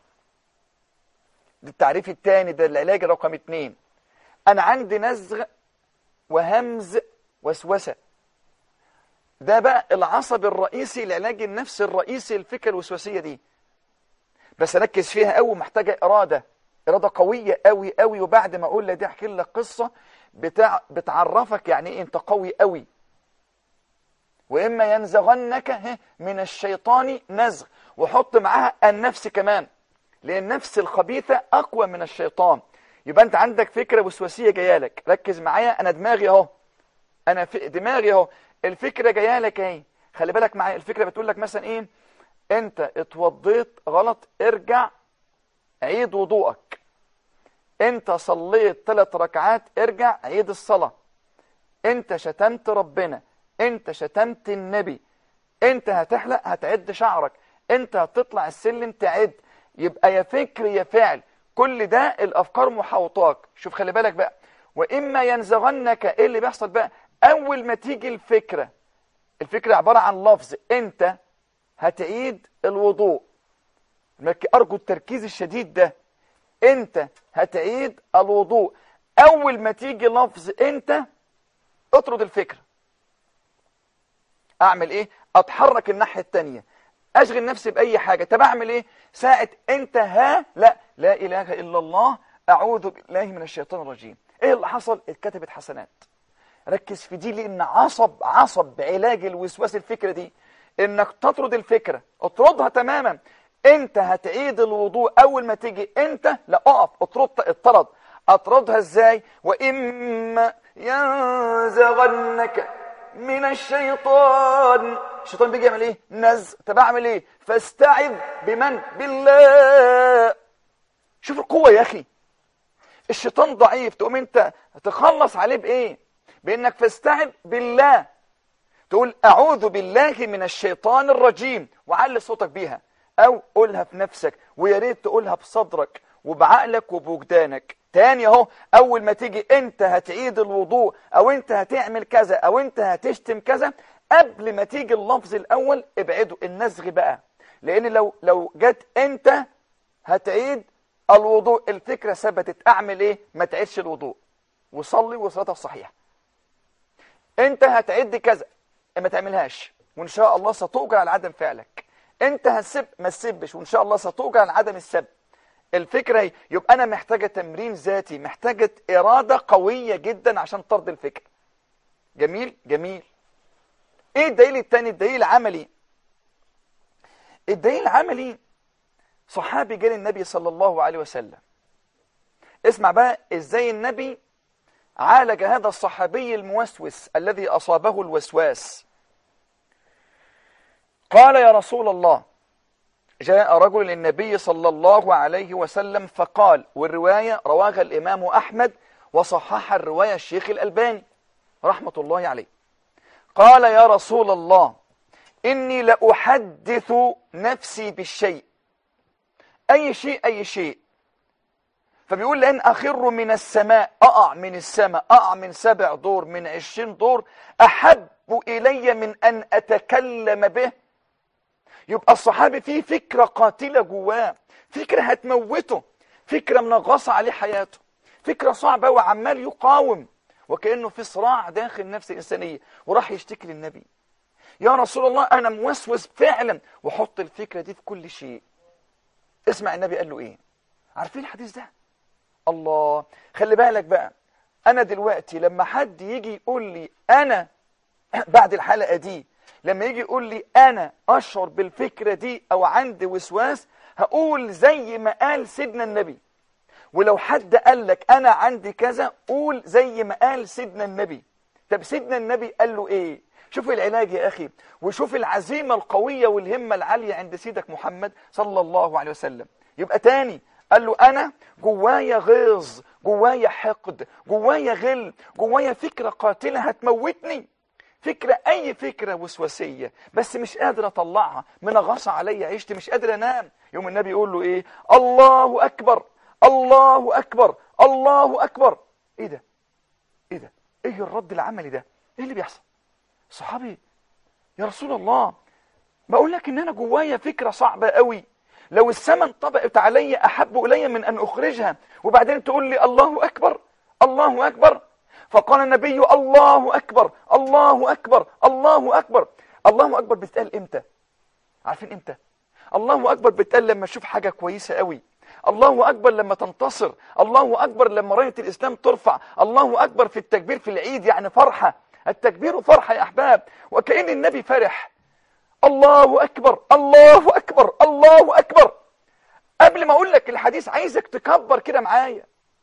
ده التعريف الثاني ده العلاج رقم اتنين أنا عندي نزغ وهمز وسوسة ده بقى العصب الرئيسي العلاج النفسي الرئيسي الفكرة الوسواسية دي بس ركز فيها قوي محتاجة إرادة إرادة قوية قوي قوي وبعد ما أقول لك دي أحكي لك قصة بتاع بتعرفك يعني إيه أنت قوي قوي وإما ينزغنك ها، من الشيطان نزغ وحط معاها النفس كمان لأن النفس الخبيثة أقوى من الشيطان يبقى أنت عندك فكرة وسواسية جاية لك ركز معايا أنا دماغي أهو أنا في دماغي أهو الفكرة جاية لك أهي خلي بالك معايا الفكرة بتقول لك مثلا إيه أنت اتوضيت غلط ارجع عيد وضوءك أنت صليت ثلاث ركعات ارجع عيد الصلاة أنت شتمت ربنا أنت شتمت النبي أنت هتحلق هتعد شعرك أنت هتطلع السلم تعد يبقى يا فكر يا فعل كل ده الافكار محاوطاك شوف خلي بالك بقى واما ينزغنك ايه اللي بيحصل بقى اول ما تيجي الفكره الفكره عباره عن لفظ انت هتعيد الوضوء لك ارجو التركيز الشديد ده انت هتعيد الوضوء اول ما تيجي لفظ انت اطرد الفكره اعمل ايه اتحرك الناحيه الثانيه اشغل نفسي باي حاجه طب اعمل ايه ساعه انت ها لا لا اله الا الله اعوذ بالله من الشيطان الرجيم ايه اللي حصل اتكتبت حسنات ركز في دي لان عصب عصب علاج الوسواس الفكره دي انك تطرد الفكره اطردها تماما انت هتعيد الوضوء اول ما تيجي انت لا اقف اطرد اطرد اطردها ازاي واما ينزغنك من الشيطان الشيطان بيجي يعمل ايه نزغ طب اعمل ايه فاستعذ بمن بالله شوف القوه يا اخي الشيطان ضعيف تقوم انت تخلص عليه بايه بانك فاستعذ بالله تقول اعوذ بالله من الشيطان الرجيم وعلي صوتك بيها او قولها في نفسك ويا ريت تقولها بصدرك وبعقلك وبوجدانك تاني اهو اول ما تيجي انت هتعيد الوضوء او انت هتعمل كذا او انت هتشتم كذا قبل ما تيجي اللفظ الاول ابعده النزغ بقى لان لو لو جت انت هتعيد الوضوء الفكره ثبتت اعمل ايه ما تعيدش الوضوء وصلي وصلاتك صحيحه انت هتعد كذا ما تعملهاش وان شاء الله ستؤجر على عدم فعلك انت هتسب ما تسبش وان شاء الله ستؤجر على عدم السب الفكره هي يبقى انا محتاجه تمرين ذاتي محتاجه اراده قويه جدا عشان طرد الفكر جميل جميل ايه الدليل الثاني الدليل العملي الدليل العملي صحابي جه للنبي صلى الله عليه وسلم اسمع بقى ازاي النبي عالج هذا الصحابي الموسوس الذي اصابه الوسواس قال يا رسول الله جاء رجل للنبي صلى الله عليه وسلم فقال والرواية رواها الإمام أحمد وصحح الرواية الشيخ الألباني رحمة الله عليه قال يا رسول الله إني لأحدث نفسي بالشيء أي شيء أي شيء فبيقول لأن أخر من السماء أقع من السماء أقع من سبع دور من عشرين دور أحب إلي من أن أتكلم به يبقى الصحابي فيه فكرة قاتلة جواه فكرة هتموته فكرة منغصة عليه حياته فكرة صعبة وعمال يقاوم وكأنه في صراع داخل نفس الإنسانية وراح يشتكي للنبي يا رسول الله أنا موسوس فعلا وحط الفكرة دي في كل شيء اسمع النبي قال له إيه عارفين الحديث ده الله خلي بالك بقى أنا دلوقتي لما حد يجي يقول لي أنا بعد الحلقة دي لما يجي يقول لي انا اشعر بالفكره دي او عندي وسواس هقول زي ما قال سيدنا النبي ولو حد قال لك انا عندي كذا قول زي ما قال سيدنا النبي طب سيدنا النبي قال له ايه شوف العلاج يا اخي وشوف العزيمه القويه والهمه العاليه عند سيدك محمد صلى الله عليه وسلم يبقى تاني قال له انا جوايا غيظ جوايا حقد جوايا غل جوايا فكره قاتله هتموتني فكرة أي فكرة وسواسية بس مش قادر أطلعها منغصة عليا عيشتي مش قادر أنام يوم النبي يقول له إيه الله أكبر الله أكبر الله أكبر إيه ده إيه ده إيه الرد العملي ده إيه اللي بيحصل صحابي يا رسول الله بقول لك إن أنا جوايا فكرة صعبة قوي لو السماء انطبقت علي أحب إلي من أن أخرجها وبعدين تقول لي الله أكبر الله أكبر فقال النبي الله أكبر الله أكبر الله أكبر الله أكبر بتتقال إمتى عارفين إمتى الله أكبر بتتقال لما تشوف حاجة كويسة قوي الله أكبر لما تنتصر الله أكبر لما راية الإسلام ترفع الله أكبر في التكبير في العيد يعني فرحة التكبير فرحة يا أحباب وكأن النبي فرح الله أكبر الله أكبر الله أكبر قبل ما أقول لك الحديث عايزك تكبر كده معايا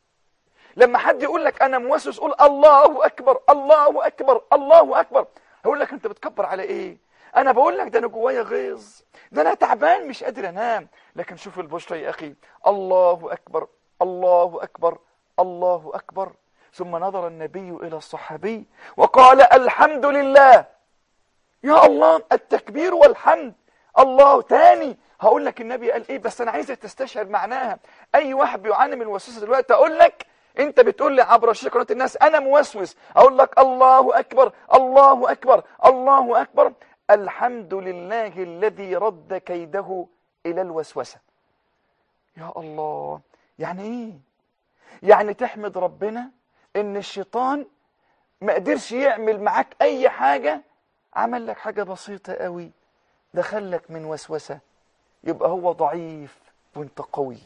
لما حد يقول لك انا موسوس قول الله اكبر الله اكبر الله اكبر هقول لك انت بتكبر على ايه انا بقول لك ده انا جوايا غيظ ده انا تعبان مش قادر انام لكن شوف البشرى يا اخي الله اكبر الله اكبر الله اكبر ثم نظر النبي الى الصحابي وقال الحمد لله يا الله التكبير والحمد الله تاني هقول لك النبي قال ايه بس انا عايزك تستشعر معناها اي واحد بيعاني من الوسوسه دلوقتي اقول لك انت بتقول لي عبر شاشة قناه الناس انا موسوس اقول لك الله اكبر الله اكبر الله اكبر الحمد لله الذي رد كيده الى الوسوسه يا الله يعني ايه يعني تحمد ربنا ان الشيطان ما قدرش يعمل معاك اي حاجه عمل لك حاجه بسيطه قوي دخلك من وسوسه يبقى هو ضعيف وانت قوي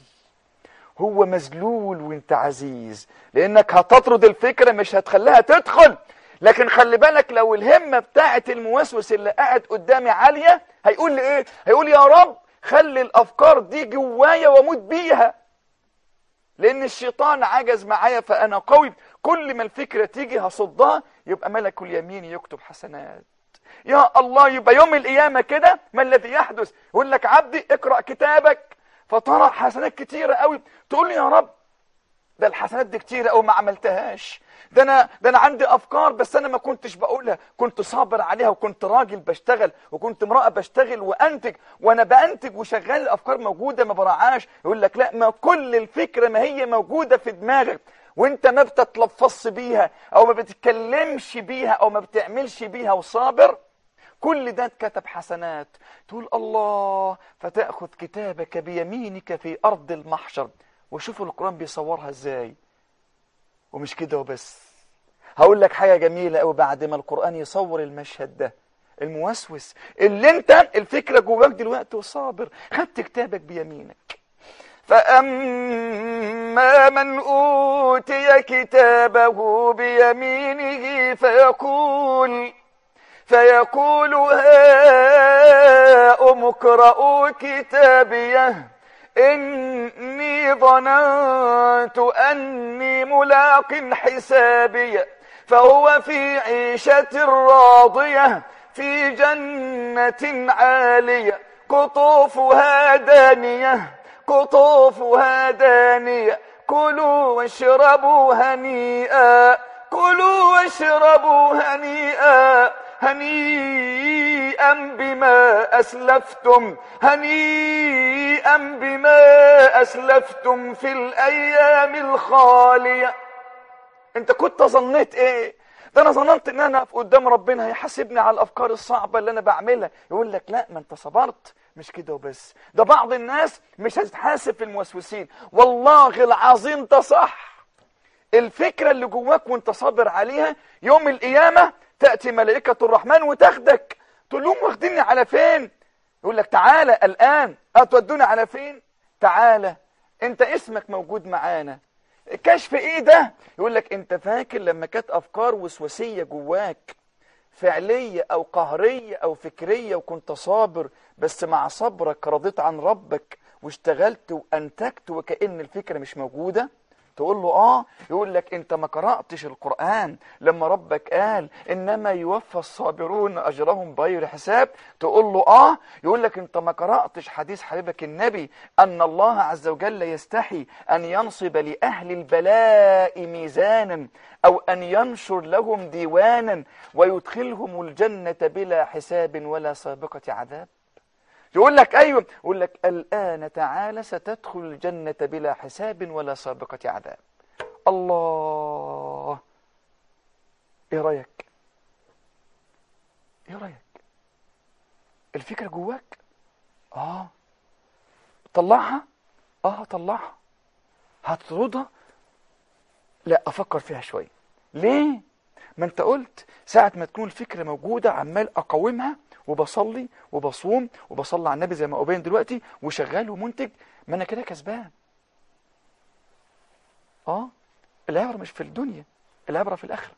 هو مذلول وانت عزيز لانك هتطرد الفكره مش هتخليها تدخل لكن خلي بالك لو الهمة بتاعة الموسوس اللي قاعد قدامي عالية هيقول لي ايه هيقول يا رب خلي الافكار دي جوايا واموت بيها لان الشيطان عجز معايا فانا قوي كل ما الفكرة تيجي هصدها يبقى ملك اليمين يكتب حسنات يا الله يبقى يوم القيامة كده ما الذي يحدث يقول لك عبدي اقرأ كتابك فترى حسنات كتيرة قوي تقول لي يا رب ده الحسنات دي كتيرة قوي ما عملتهاش ده انا ده انا عندي افكار بس انا ما كنتش بقولها كنت صابر عليها وكنت راجل بشتغل وكنت امراه بشتغل وانتج وانا بانتج وشغال الافكار موجوده ما براعاش يقول لك لا ما كل الفكره ما هي موجوده في دماغك وانت ما بتتلفظش بيها او ما بتتكلمش بيها او ما بتعملش بيها وصابر كل ده اتكتب حسنات تقول الله فتأخذ كتابك بيمينك في أرض المحشر وشوفوا القرآن بيصورها ازاي ومش كده وبس هقول لك حاجة جميلة قوي بعد ما القرآن يصور المشهد ده الموسوس اللي انت الفكرة جواك دلوقتي وصابر خدت كتابك بيمينك فأما من أوتي كتابه بيمينه فيقول فيقول هاؤم اقرءوا كتابيه إني ظننت أني ملاق حسابي فهو في عيشة راضية في جنة عالية قطوفها دانية قطوفها دانية كلوا واشربوا هنيئا كلوا واشربوا هنيئا هنيئا بما أسلفتم هنيئا بما أسلفتم في الأيام الخالية انت كنت ظنيت ايه ده انا ظننت ان انا في قدام ربنا هيحاسبني على الافكار الصعبة اللي انا بعملها يقول لك لا ما انت صبرت مش كده وبس ده بعض الناس مش هتتحاسب في الموسوسين والله العظيم ده صح الفكرة اللي جواك وانت صابر عليها يوم القيامة تأتي ملائكة الرحمن وتاخدك تقول لهم واخديني على فين يقول لك تعالى الآن هتودوني على فين تعالى انت اسمك موجود معانا كشف ايه ده يقول لك انت فاكر لما كانت افكار وسواسية جواك فعلية او قهرية او فكرية وكنت صابر بس مع صبرك رضيت عن ربك واشتغلت وانتجت وكأن الفكرة مش موجودة تقول له اه يقول لك انت ما قرأتش القرآن لما ربك قال انما يوفى الصابرون اجرهم بغير حساب تقول له اه يقول لك انت ما قرأتش حديث حبيبك النبي ان الله عز وجل يستحي ان ينصب لأهل البلاء ميزانا او ان ينشر لهم ديوانا ويدخلهم الجنة بلا حساب ولا سابقة عذاب يقول لك ايوه يقول لك الان تعالى ستدخل الجنه بلا حساب ولا سابقه عذاب الله ايه رايك ايه رايك الفكره جواك اه طلعها اه طلعها هتطردها لا افكر فيها شويه ليه ما انت قلت ساعه ما تكون الفكره موجوده عمال اقاومها وبصلي وبصوم وبصلي على النبي زي ما أبين دلوقتي وشغال ومنتج ما أنا كده كسبان آه العبرة مش في الدنيا العبرة في الآخرة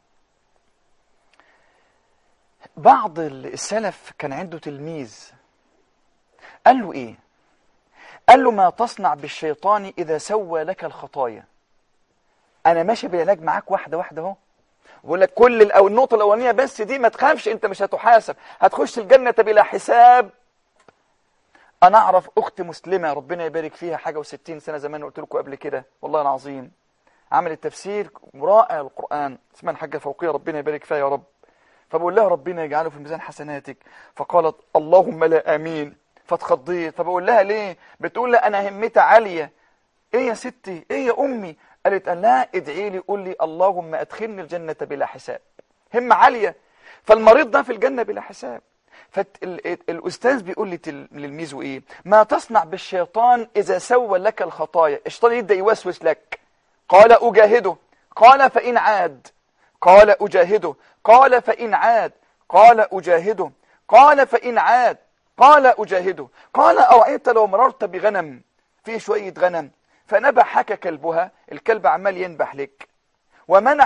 بعض السلف كان عنده تلميذ قال له إيه قال له ما تصنع بالشيطان إذا سوى لك الخطايا أنا ماشي بالعلاج معاك واحدة واحدة أهو بقول لك كل الأو النقطة الأولانية بس دي ما تخافش أنت مش هتحاسب هتخش الجنة بلا حساب أنا أعرف أخت مسلمة ربنا يبارك فيها حاجة وستين سنة زمان قلت لكم قبل كده والله العظيم عملت تفسير رائع القرآن اسمها الحاجة فوقية ربنا يبارك فيها يا رب فبقول لها ربنا يجعله في ميزان حسناتك فقالت اللهم لا آمين فاتخضيت فبقول لها ليه بتقول لها أنا همتي عالية إيه يا ستي إيه يا أمي قالت لا ادعي لي قول لي اللهم ادخلني الجنة بلا حساب همة عالية فالمريض ده في الجنة بلا حساب فالأستاذ بيقول لي للميزو إيه ما تصنع بالشيطان إذا سوى لك الخطايا الشيطان يبدأ يوسوس لك قال أجاهده قال فإن عاد قال أجاهده قال فإن عاد قال أجاهده قال فإن عاد قال أجاهده قال أوعيت لو مررت بغنم في شوية غنم فنبحك كلبها الكلب عمال ينبح لك ومنع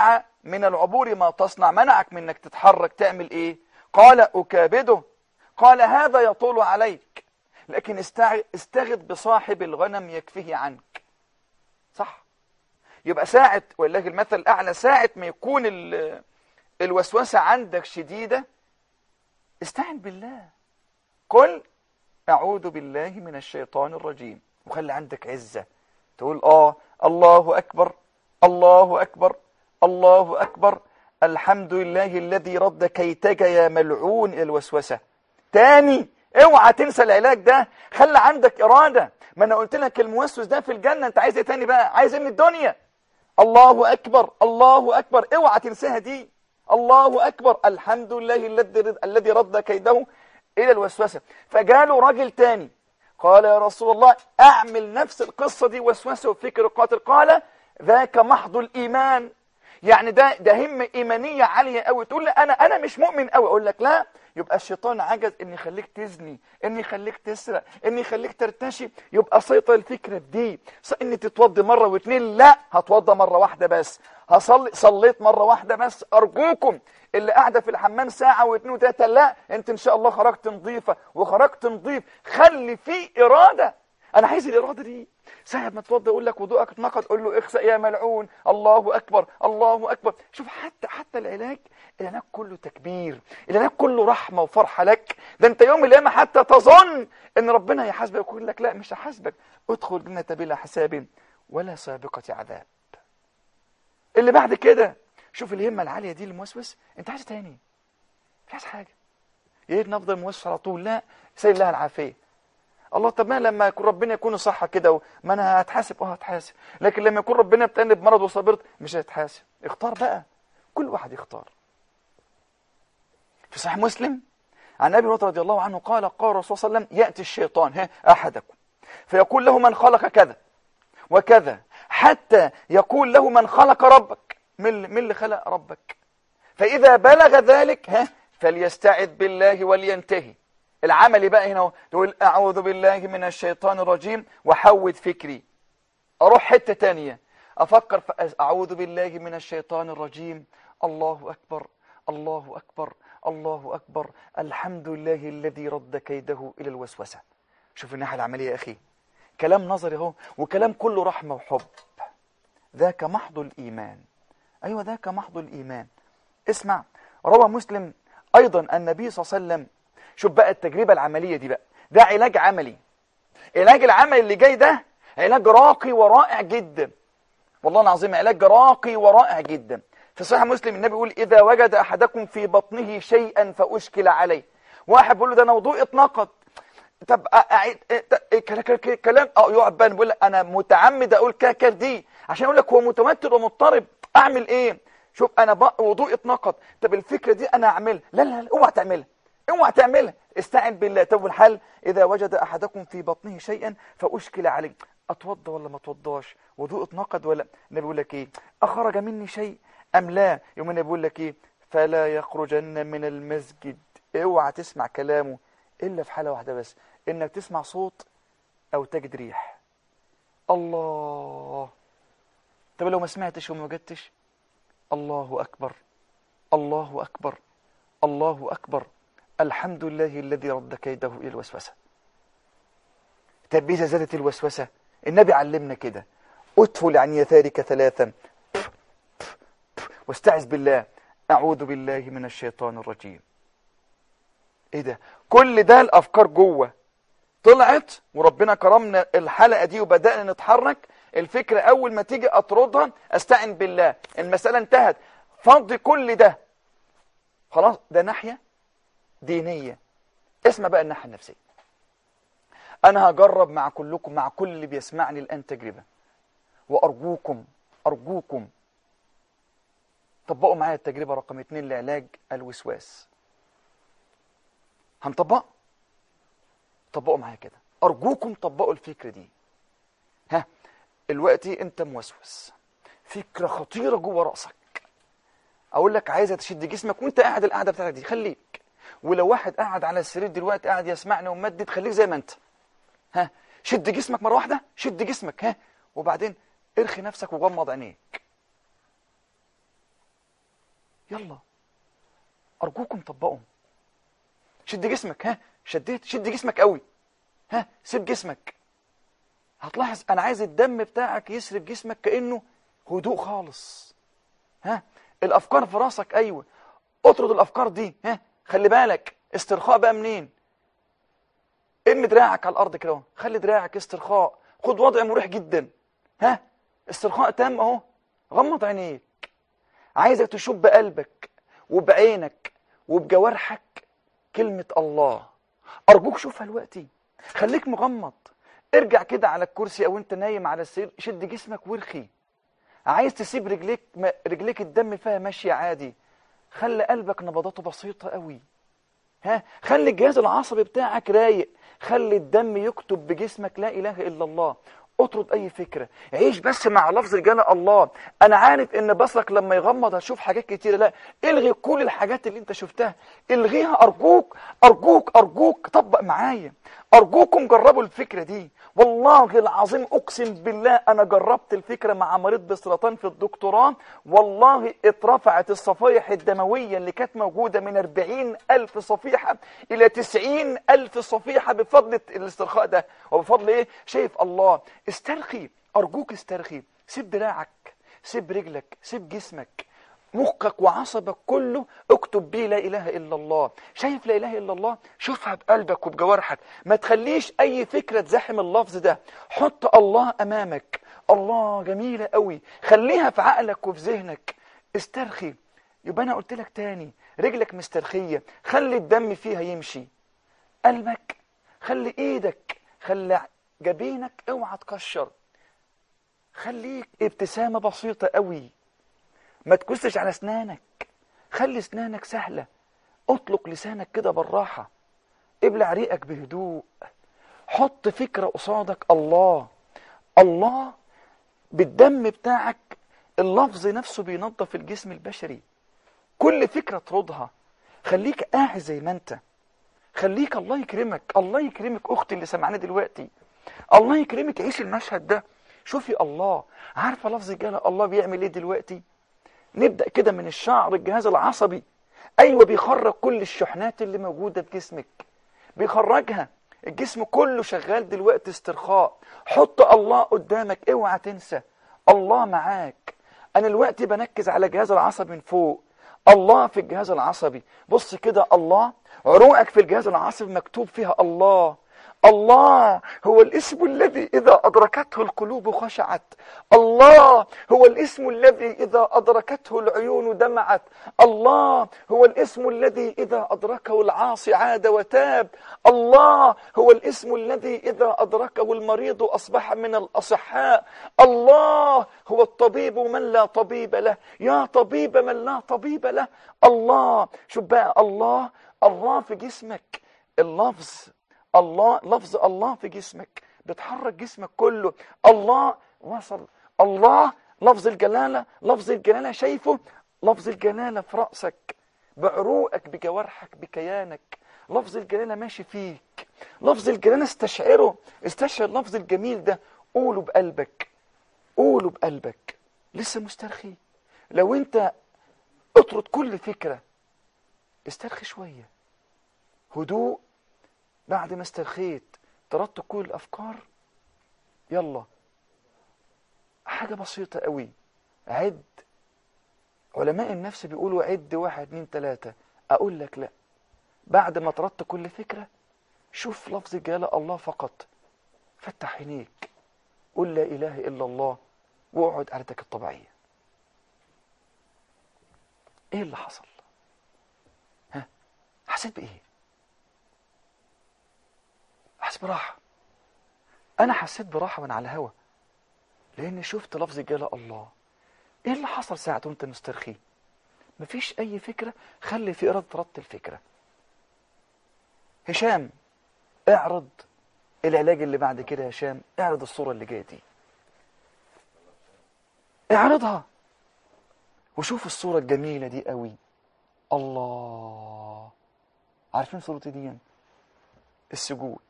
من العبور ما تصنع منعك من انك تتحرك تعمل ايه قال اكابده قال هذا يطول عليك لكن استع- استغث بصاحب الغنم يكفيه عنك صح يبقى ساعة ولله المثل الأعلى ساعة ما يكون ال- الوسوسة عندك شديدة استعن بالله قل أعوذ بالله من الشيطان الرجيم وخلي عندك عزة تقول آه الله أكبر الله أكبر الله أكبر الحمد لله الذي رد كيتك يا ملعون إلى الوسوسة تاني اوعى تنسى العلاج ده خلي عندك إرادة ما أنا قلت لك الموسوس ده في الجنة أنت عايز إيه تاني بقى عايز إيه من الدنيا الله أكبر الله أكبر اوعى تنساها دي الله أكبر الحمد لله الذي الذي رد كيده إلى الوسوسة فجاله راجل تاني قال يا رسول الله أعمل نفس القصة دي وسوسة وفكر قاتل قال ذاك محض الإيمان يعني ده ده همة إيمانية عالية قوي تقول لي أنا أنا مش مؤمن قوي أقول لك لا يبقى الشيطان عجز إن يخليك تزني إن يخليك تسرق إن يخليك ترتشي يبقى سيطر الفكرة دي ص- إن تتوضي مرة واتنين لا هتوضى مرة واحدة بس هصلي صليت مرة واحدة بس أرجوكم اللي قاعدة في الحمام ساعة واثنين وثلاثة لا انت ان شاء الله خرجت نظيفة وخرجت نظيف خلي في إرادة انا عايز الإرادة دي ساعة ما تتوضى يقول لك وضوءك اتنقض قول له اخسأ يا ملعون الله أكبر الله أكبر شوف حتى حتى العلاج العلاج كله تكبير العلاج كله رحمة وفرحة لك ده انت يوم القيامة حتى تظن ان ربنا هيحاسبك يقول لك لا مش هحاسبك ادخل جنة بلا حساب ولا سابقة عذاب اللي بعد كده شوف الهمة العالية دي الموسوس انت عايز تاني مش عايز حاجة يا ريت نفضل موسوس على طول لا سيد الله العافية الله طب ما لما يكون ربنا يكون صح كده و- ما انا هتحاسب اه هتحاسب لكن لما يكون ربنا بتأني بمرض وصبرت مش هتحاسب اختار بقى كل واحد يختار في صحيح مسلم عن ابي هريره رضي الله عنه قال قال الرسول صلى الله عليه وسلم ياتي الشيطان ها احدكم فيقول له من خلق كذا وكذا حتى يقول له من خلق ربك من من اللي خلق ربك فإذا بلغ ذلك ها فليستعذ بالله ولينتهي العمل بقى هنا هو، تقول أعوذ بالله من الشيطان الرجيم وحود فكري أروح حتة تانية أفكر في أعوذ بالله من الشيطان الرجيم الله أكبر الله أكبر الله أكبر الحمد لله الذي رد كيده إلى الوسوسة شوف الناحية العملية يا أخي كلام نظري اهو وكلام كله رحمة وحب ذاك محض الإيمان أيوة ذاك محض الإيمان اسمع روى مسلم أيضا النبي صلى الله عليه وسلم شوف بقى التجربة العملية دي بقى ده علاج عملي علاج العمل اللي جاي ده علاج راقي ورائع جدا والله العظيم علاج راقي ورائع جدا في صحيح مسلم النبي يقول إذا وجد أحدكم في بطنه شيئا فأشكل عليه واحد بيقول له ده انا وضوء اتنقض طب اعيد كلام اه يقعد بقى بيقول لك انا متعمد اقول كاكر دي عشان اقول لك هو متوتر ومضطرب اعمل ايه شوف انا بق وضوء اتنقض طب الفكره دي انا اعملها لا لا لا اوعى تعملها اوعى تعملها استعن بالله طب الحل اذا وجد احدكم في بطنه شيئا فاشكل عليه اتوضى ولا ما اتوضاش وضوء اتنقض ولا النبي بيقول لك ايه اخرج مني شيء ام لا يوم النبي بيقول لك ايه فلا يخرجن من المسجد اوعى تسمع كلامه الا في حاله واحده بس انك تسمع صوت او تجد ريح الله طب لو ما سمعتش وما وجدتش الله اكبر الله اكبر الله اكبر الحمد لله الذي رد كيده الى الوسوسه طب اذا زادت الوسوسه النبي علمنا كده ادفل عن يسارك ثلاثا واستعذ بالله اعوذ بالله من الشيطان الرجيم ايه ده كل ده الافكار جوه طلعت وربنا كرمنا الحلقه دي وبدانا نتحرك الفكره اول ما تيجي اطردها استعن بالله المساله انتهت فضي كل ده خلاص ده ناحيه دينيه اسمع بقى الناحيه النفسيه انا هجرب مع كلكم مع كل اللي بيسمعني الان تجربه وارجوكم ارجوكم طبقوا معايا التجربه رقم اتنين لعلاج الوسواس هنطبق طبقوا معايا كده ارجوكم طبقوا الفكره دي ها دلوقتي انت موسوس فكره خطيره جوه راسك اقول لك عايزه تشد جسمك وانت قاعد القعده بتاعتك دي خليك ولو واحد قاعد على السرير دلوقتي قاعد يسمعني وممدد خليك زي ما انت ها شد جسمك مره واحده شد جسمك ها وبعدين ارخي نفسك وغمض عينيك يلا ارجوكم طبقوا شد جسمك ها شديت شد جسمك قوي ها سيب جسمك هتلاحظ انا عايز الدم بتاعك يسرب جسمك كانه هدوء خالص ها الافكار في راسك ايوه اطرد الافكار دي ها خلي بالك استرخاء بقى منين ارمي دراعك على الارض كده اهو. خلي دراعك استرخاء خد وضع مريح جدا ها استرخاء تام اهو غمض عينيك عايزك تشوف بقلبك وبعينك وبجوارحك كلمة الله أرجوك شوفها دلوقتي خليك مغمض ارجع كده على الكرسي أو أنت نايم على السرير شد جسمك وارخي عايز تسيب رجليك ما- رجليك الدم فيها ماشية عادي خلي قلبك نبضاته بسيطة قوي ها خلي الجهاز العصبي بتاعك رايق خلي الدم يكتب بجسمك لا اله الا الله اطرد اي فكره عيش بس مع لفظ الجلاله الله انا عارف ان بصرك لما يغمض هتشوف حاجات كتيره لا الغي كل الحاجات اللي انت شفتها الغيها ارجوك ارجوك ارجوك طبق معايا ارجوكم جربوا الفكره دي والله العظيم اقسم بالله انا جربت الفكره مع مريض بسرطان في الدكتوراه والله اترفعت الصفائح الدمويه اللي كانت موجوده من 40 الف صفيحه الى 90 الف صفيحه بفضل الاسترخاء ده وبفضل ايه شايف الله استرخي ارجوك استرخي سيب دراعك سيب رجلك سيب جسمك مخك وعصبك كله اكتب بيه لا اله الا الله شايف لا اله الا الله شوفها بقلبك وبجوارحك ما تخليش اي فكره تزاحم اللفظ ده حط الله امامك الله جميله قوي خليها في عقلك وفي ذهنك استرخي يبقى انا قلت لك تاني رجلك مسترخيه خلي الدم فيها يمشي قلبك خلي ايدك خلي جبينك اوعى تكشر خليك ابتسامه بسيطه قوي ما تكسش على اسنانك خلي اسنانك سهله اطلق لسانك كده بالراحه ابلع ريقك بهدوء حط فكره قصادك الله الله بالدم بتاعك اللفظ نفسه بينظف الجسم البشري كل فكره ترضها خليك قاعد زي ما انت خليك الله يكرمك الله يكرمك اختي اللي سمعاني دلوقتي الله يكرمك عيش المشهد ده شوفي الله عارفه لفظ الجلاله الله بيعمل ايه دلوقتي نبدأ كده من الشعر الجهاز العصبي أيوة بيخرج كل الشحنات اللي موجودة في جسمك بيخرجها الجسم كله شغال دلوقتي استرخاء حط الله قدامك اوعى تنسى الله معاك أنا دلوقتي بنكز على الجهاز العصبي من فوق الله في الجهاز العصبي بص كده الله عروقك في الجهاز العصبي مكتوب فيها الله الله هو الاسم الذي إذا أدركته القلوب خشعت الله هو الاسم الذي إذا أدركته العيون دمعت الله هو الاسم الذي إذا أدركه العاصي عاد وتاب الله هو الاسم الذي إذا أدركه المريض أصبح من الأصحاء الله هو الطبيب من لا طبيب له يا طبيب من لا طبيب له الله شوف بقى الله الله في جسمك اللفظ الله لفظ الله في جسمك بتحرك جسمك كله الله وصل الله لفظ الجلالة لفظ الجلالة شايفه لفظ الجلالة في رأسك بعروقك بجوارحك بكيانك لفظ الجلالة ماشي فيك لفظ الجلالة استشعره استشعر اللفظ الجميل ده قوله بقلبك قوله بقلبك لسه مسترخي لو انت اطرد كل فكرة استرخي شوية هدوء بعد ما استرخيت طردت كل الافكار يلا حاجه بسيطه قوي عد علماء النفس بيقولوا عد واحد اتنين تلاته اقول لك لا بعد ما طردت كل فكره شوف لفظ الجلاله الله فقط فتح عينيك قل لا اله الا الله واقعد قعدتك الطبيعيه ايه اللي حصل ها حسيت بايه حسيت براحة أنا حسيت براحة وأنا على الهوا لأني شفت لفظ جلاء الله إيه اللي حصل ساعة وأنت مسترخي مفيش أي فكرة خلي في إرادة ربط الفكرة هشام اعرض العلاج اللي بعد كده يا هشام اعرض الصورة اللي جاية دي اعرضها وشوف الصورة الجميلة دي قوي الله عارفين صورة دي السجود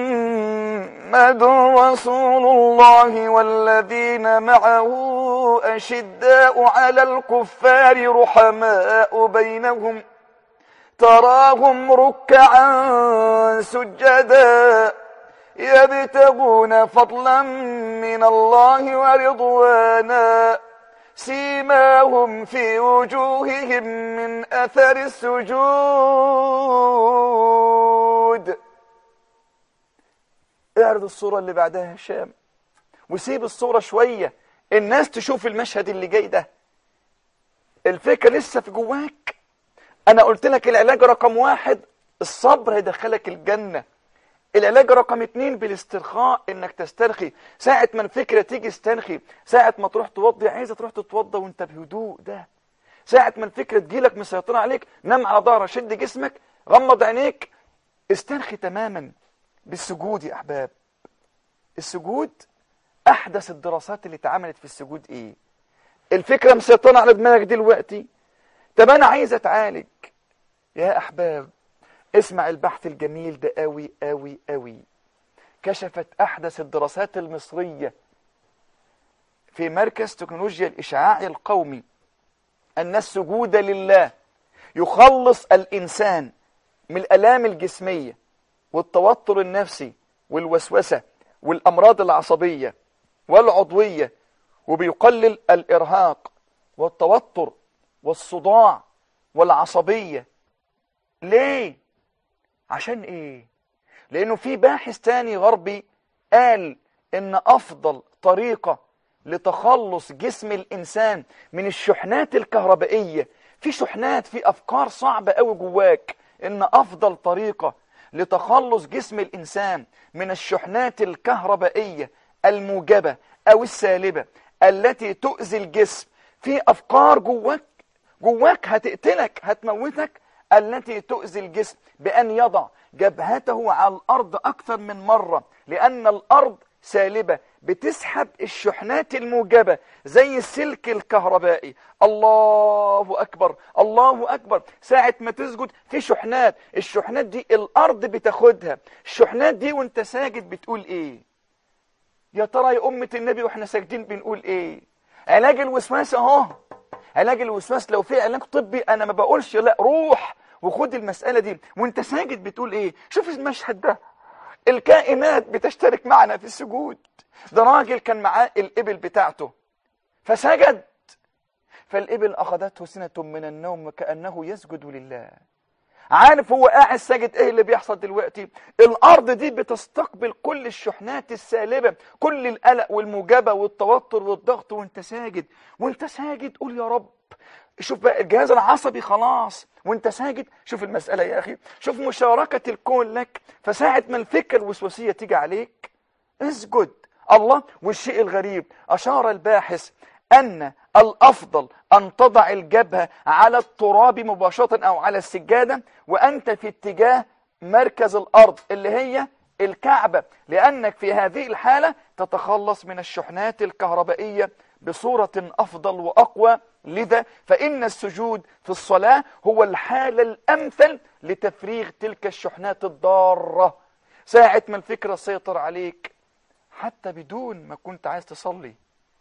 محمد رسول الله والذين معه أشداء على الكفار رحماء بينهم تراهم ركعا سجدا يبتغون فضلا من الله ورضوانا سيماهم في وجوههم من أثر السجود اعرض الصورة اللي بعدها هشام وسيب الصورة شوية الناس تشوف المشهد اللي جاي ده الفكرة لسه في جواك انا قلت لك العلاج رقم واحد الصبر هيدخلك الجنة العلاج رقم اتنين بالاسترخاء انك تسترخي ساعة ما الفكرة تيجي استرخي ساعة ما تروح توضي عايزة تروح تتوضى وانت بهدوء ده ساعة ما الفكرة تجيلك مسيطرة عليك نام على ظهرك شد جسمك غمض عينيك استرخي تماما بالسجود يا احباب السجود احدث الدراسات اللي اتعملت في السجود ايه الفكرة مسيطرة على دماغك دلوقتي طب انا عايز اتعالج يا احباب اسمع البحث الجميل ده قوي قوي قوي كشفت احدث الدراسات المصرية في مركز تكنولوجيا الاشعاع القومي ان السجود لله يخلص الانسان من الالام الجسمية والتوتر النفسي والوسوسة والامراض العصبية والعضوية وبيقلل الارهاق والتوتر والصداع والعصبية ليه؟ عشان ايه؟ لانه في باحث تاني غربي قال ان افضل طريقة لتخلص جسم الانسان من الشحنات الكهربائية في شحنات في افكار صعبة قوي جواك ان افضل طريقة لتخلص جسم الانسان من الشحنات الكهربائية الموجبة او السالبة التي تؤذي الجسم في افكار جواك جواك هتقتلك هتموتك التي تؤذي الجسم بأن يضع جبهته على الأرض أكثر من مرة لأن الأرض سالبة بتسحب الشحنات الموجبة زي السلك الكهربائي الله أكبر الله أكبر ساعة ما تسجد في شحنات الشحنات دي الأرض بتاخدها الشحنات دي وانت ساجد بتقول ايه يا ترى يا أمة النبي واحنا ساجدين بنقول ايه علاج الوسواس اهو علاج الوسواس لو في علاج طبي انا ما بقولش لا روح وخد المسألة دي وانت ساجد بتقول ايه شوف المشهد ده الكائنات بتشترك معنا في السجود ده راجل كان معاه الإبل بتاعته فسجد فالإبل أخذته سنة من النوم كأنه يسجد لله عارف هو قاعد ساجد ايه اللي بيحصل دلوقتي الارض دي بتستقبل كل الشحنات السالبة كل القلق والموجبة والتوتر والضغط وانت ساجد وانت ساجد قول يا رب شوف بقى الجهاز العصبي خلاص وانت ساجد شوف المسألة يا أخي شوف مشاركة الكون لك فساعة ما الفكرة الوسواسية تيجي عليك اسجد الله والشيء الغريب أشار الباحث أن الأفضل أن تضع الجبهة على التراب مباشرة أو على السجادة وأنت في اتجاه مركز الأرض اللي هي الكعبة لأنك في هذه الحالة تتخلص من الشحنات الكهربائية بصورة أفضل وأقوى لذا فإن السجود في الصلاة هو الحالة الأمثل لتفريغ تلك الشحنات الضارة ساعة ما الفكرة سيطر عليك حتى بدون ما كنت عايز تصلي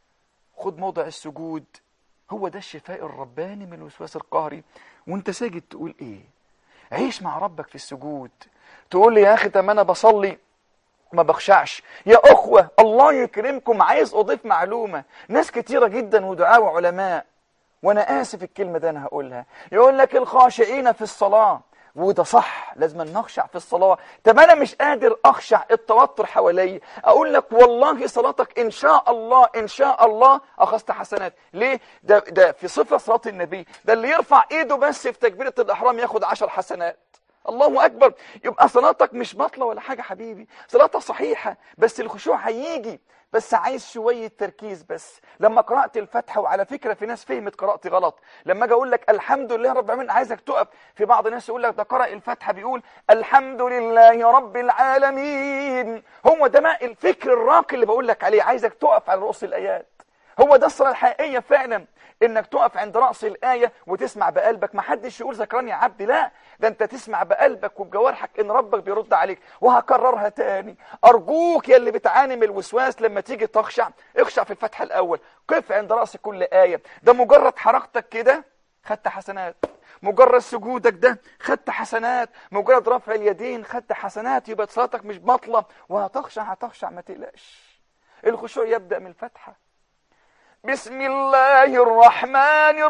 خد موضع السجود هو ده الشفاء الرباني من الوسواس القهري وانت ساجد تقول ايه عيش مع ربك في السجود تقول لي يا اخي طب انا بصلي ما بخشعش يا أخوة الله يكرمكم عايز أضيف معلومة ناس كتيرة جدا ودعاء وعلماء وأنا آسف الكلمة ده أنا هقولها يقول لك الخاشعين في الصلاة وده صح لازم نخشع في الصلاة طب أنا مش قادر أخشع التوتر حوالي أقول لك والله صلاتك إن شاء الله إن شاء الله أخذت حسنات ليه ده, ده في صفة صلاة النبي ده اللي يرفع إيده بس في تكبيرة الإحرام ياخد عشر حسنات الله أكبر يبقى صلاتك مش باطلة ولا حاجة حبيبي صلاتك صحيحة بس الخشوع هيجي بس عايز شوية تركيز بس لما قرأت الفاتحة وعلى فكرة في ناس فهمت قراءتي غلط لما اجي اقول لك الحمد لله رب العالمين عايزك تقف في بعض الناس يقول لك ده قرأ الفاتحة بيقول الحمد لله رب العالمين هو ده ما الفكر الراقي اللي بقول لك عليه عايزك تقف على رؤوس الآيات هو ده الصلاة الحقيقية فعلا انك تقف عند رأس الآية وتسمع بقلبك ما حدش يقول ذكرني يا عبدي لا ده انت تسمع بقلبك وبجوارحك ان ربك بيرد عليك وهكررها تاني ارجوك يا اللي بتعاني من الوسواس لما تيجي تخشع اخشع في الفتح الاول قف عند رأس كل آية ده مجرد حركتك كده خدت حسنات مجرد سجودك ده خدت حسنات مجرد رفع اليدين خدت حسنات يبقى صلاتك مش بطلة وهتخشع هتخشع ما تقلقش الخشوع يبدأ من الفتحة بسم الله الرحمن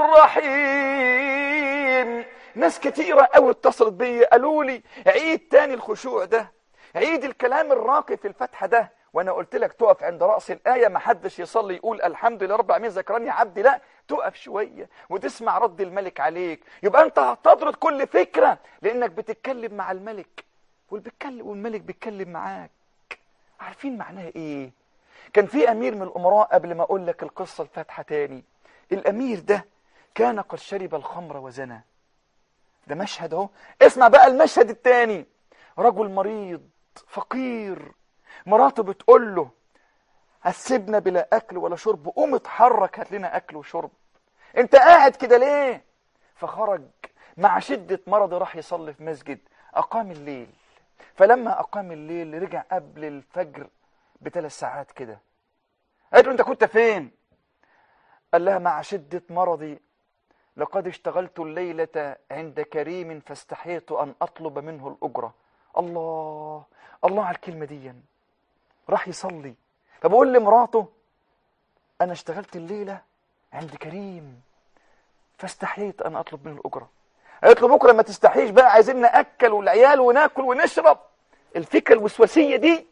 الرحيم ناس كتيرة قوي اتصلت بيا قالوا لي عيد تاني الخشوع ده عيد الكلام الراقي في الفتحة ده وانا قلت لك تقف عند رأس الآية ما حدش يصلي يقول الحمد لله رب العالمين ذكرني يا عبدي لا تقف شوية وتسمع رد الملك عليك يبقى انت هتطرد كل فكرة لانك بتتكلم مع الملك والبتكلم والملك بيتكلم معاك عارفين معناها ايه كان في امير من الامراء قبل ما اقول لك القصة الفاتحة تاني الامير ده كان قد شرب الخمر وزنى ده مشهد اهو اسمع بقى المشهد التاني رجل مريض فقير مراته بتقول له هتسيبنا بلا اكل ولا شرب قوم اتحرك هات لنا اكل وشرب انت قاعد كده ليه فخرج مع شدة مرضه راح يصلي في مسجد اقام الليل فلما اقام الليل رجع قبل الفجر بثلاث ساعات كده قالت له انت كنت فين قال لها مع شدة مرضي لقد اشتغلت الليلة عند كريم فاستحيت أن أطلب منه الأجرة الله الله على الكلمة دي راح يصلي فبقول لمراته أنا اشتغلت الليلة عند كريم فاستحيت أن أطلب منه الأجرة قالت له بكرة ما تستحيش بقى عايزين نأكل والعيال وناكل ونشرب الفكرة الوسواسية دي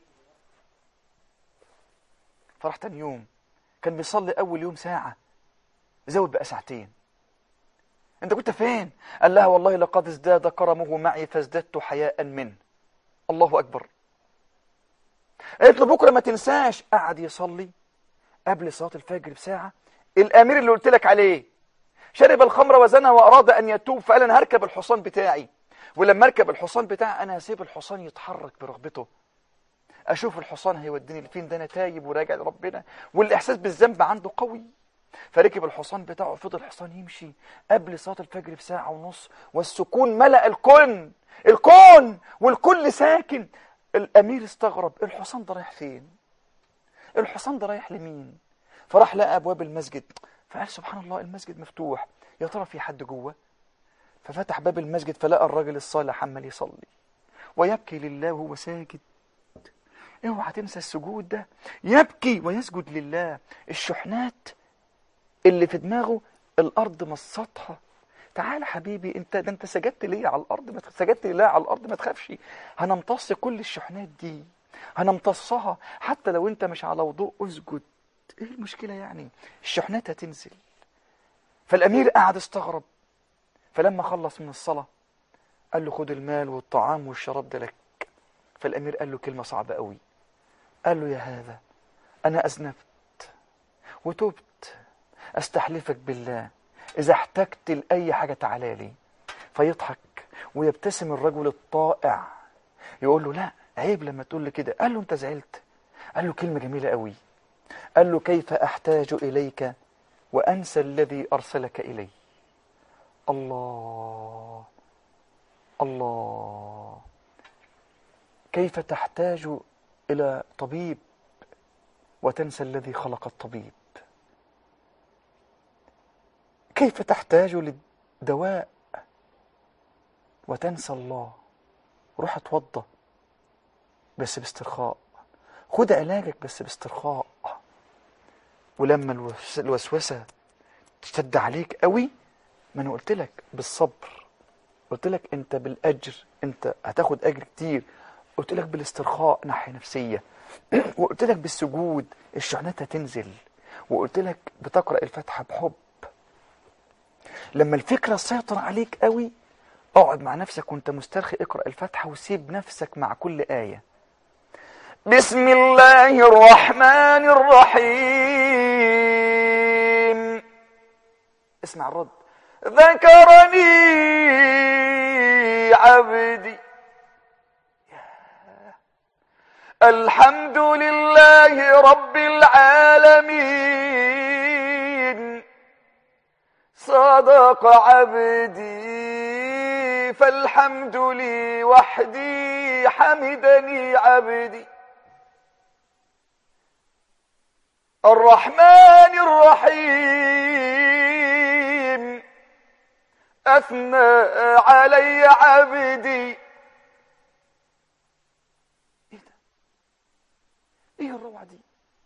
فراح تاني يوم كان بيصلي أول يوم ساعة زود بقى ساعتين انت كنت فين قال لها والله لقد ازداد كرمه معي فازددت حياء منه الله اكبر قالت له بكره ما تنساش قعد يصلي قبل صلاه الفجر بساعه الامير اللي قلت لك عليه شرب الخمر وزنى واراد ان يتوب فقال انا هركب الحصان بتاعي ولما اركب الحصان بتاعي انا هسيب الحصان يتحرك برغبته اشوف الحصان هيوديني لفين ده انا تايب وراجع لربنا والاحساس بالذنب عنده قوي فركب الحصان بتاعه فضل الحصان يمشي قبل صلاة الفجر بساعة ونص والسكون ملأ الكون الكون والكل ساكن الأمير استغرب الحصان ده رايح فين الحصان ده رايح لمين فراح لقى أبواب المسجد فقال سبحان الله المسجد مفتوح يا ترى في حد جوه ففتح باب المسجد فلقى الراجل الصالح عمال يصلي ويبكي لله وهو ساجد اوعى تنسى السجود ده يبكي ويسجد لله الشحنات اللي في دماغه الارض مصتها تعال حبيبي انت ده انت سجدت ليه على الارض ما سجدت لله على الارض ما تخافش هنمتص كل الشحنات دي هنمتصها حتى لو انت مش على وضوء اسجد ايه المشكله يعني الشحنات هتنزل فالامير قعد استغرب فلما خلص من الصلاه قال له خد المال والطعام والشراب ده لك فالامير قال له كلمه صعبه قوي قال له يا هذا انا اذنبت وتبت استحلفك بالله اذا احتجت لاي حاجه تعالى لي فيضحك ويبتسم الرجل الطائع يقول له لا عيب لما تقول لي كده قال له انت زعلت قال له كلمه جميله قوي قال له كيف احتاج اليك وانسى الذي ارسلك الي الله الله كيف تحتاج الى طبيب وتنسى الذي خلق الطبيب كيف تحتاج للدواء وتنسى الله روح اتوضى بس باسترخاء خد علاجك بس باسترخاء ولما الوس- الوسوسه تشتد عليك قوي ما انا قلت لك بالصبر قلت لك انت بالاجر انت هتاخد اجر كتير قلت لك بالاسترخاء ناحيه نفسيه وقلت لك بالسجود الشحنات هتنزل وقلت لك بتقرا الفاتحه بحب لما الفكره تسيطر عليك قوي اقعد مع نفسك وانت مسترخي اقرا الفاتحه وسيب نفسك مع كل ايه بسم الله الرحمن الرحيم اسمع الرد ذكرني عبدي الحمد لله رب العالمين صدق عبدي فالحمد لي وحدي حمدني عبدي الرحمن الرحيم أثنى علي عبدي ايه ده ايه الروعة دي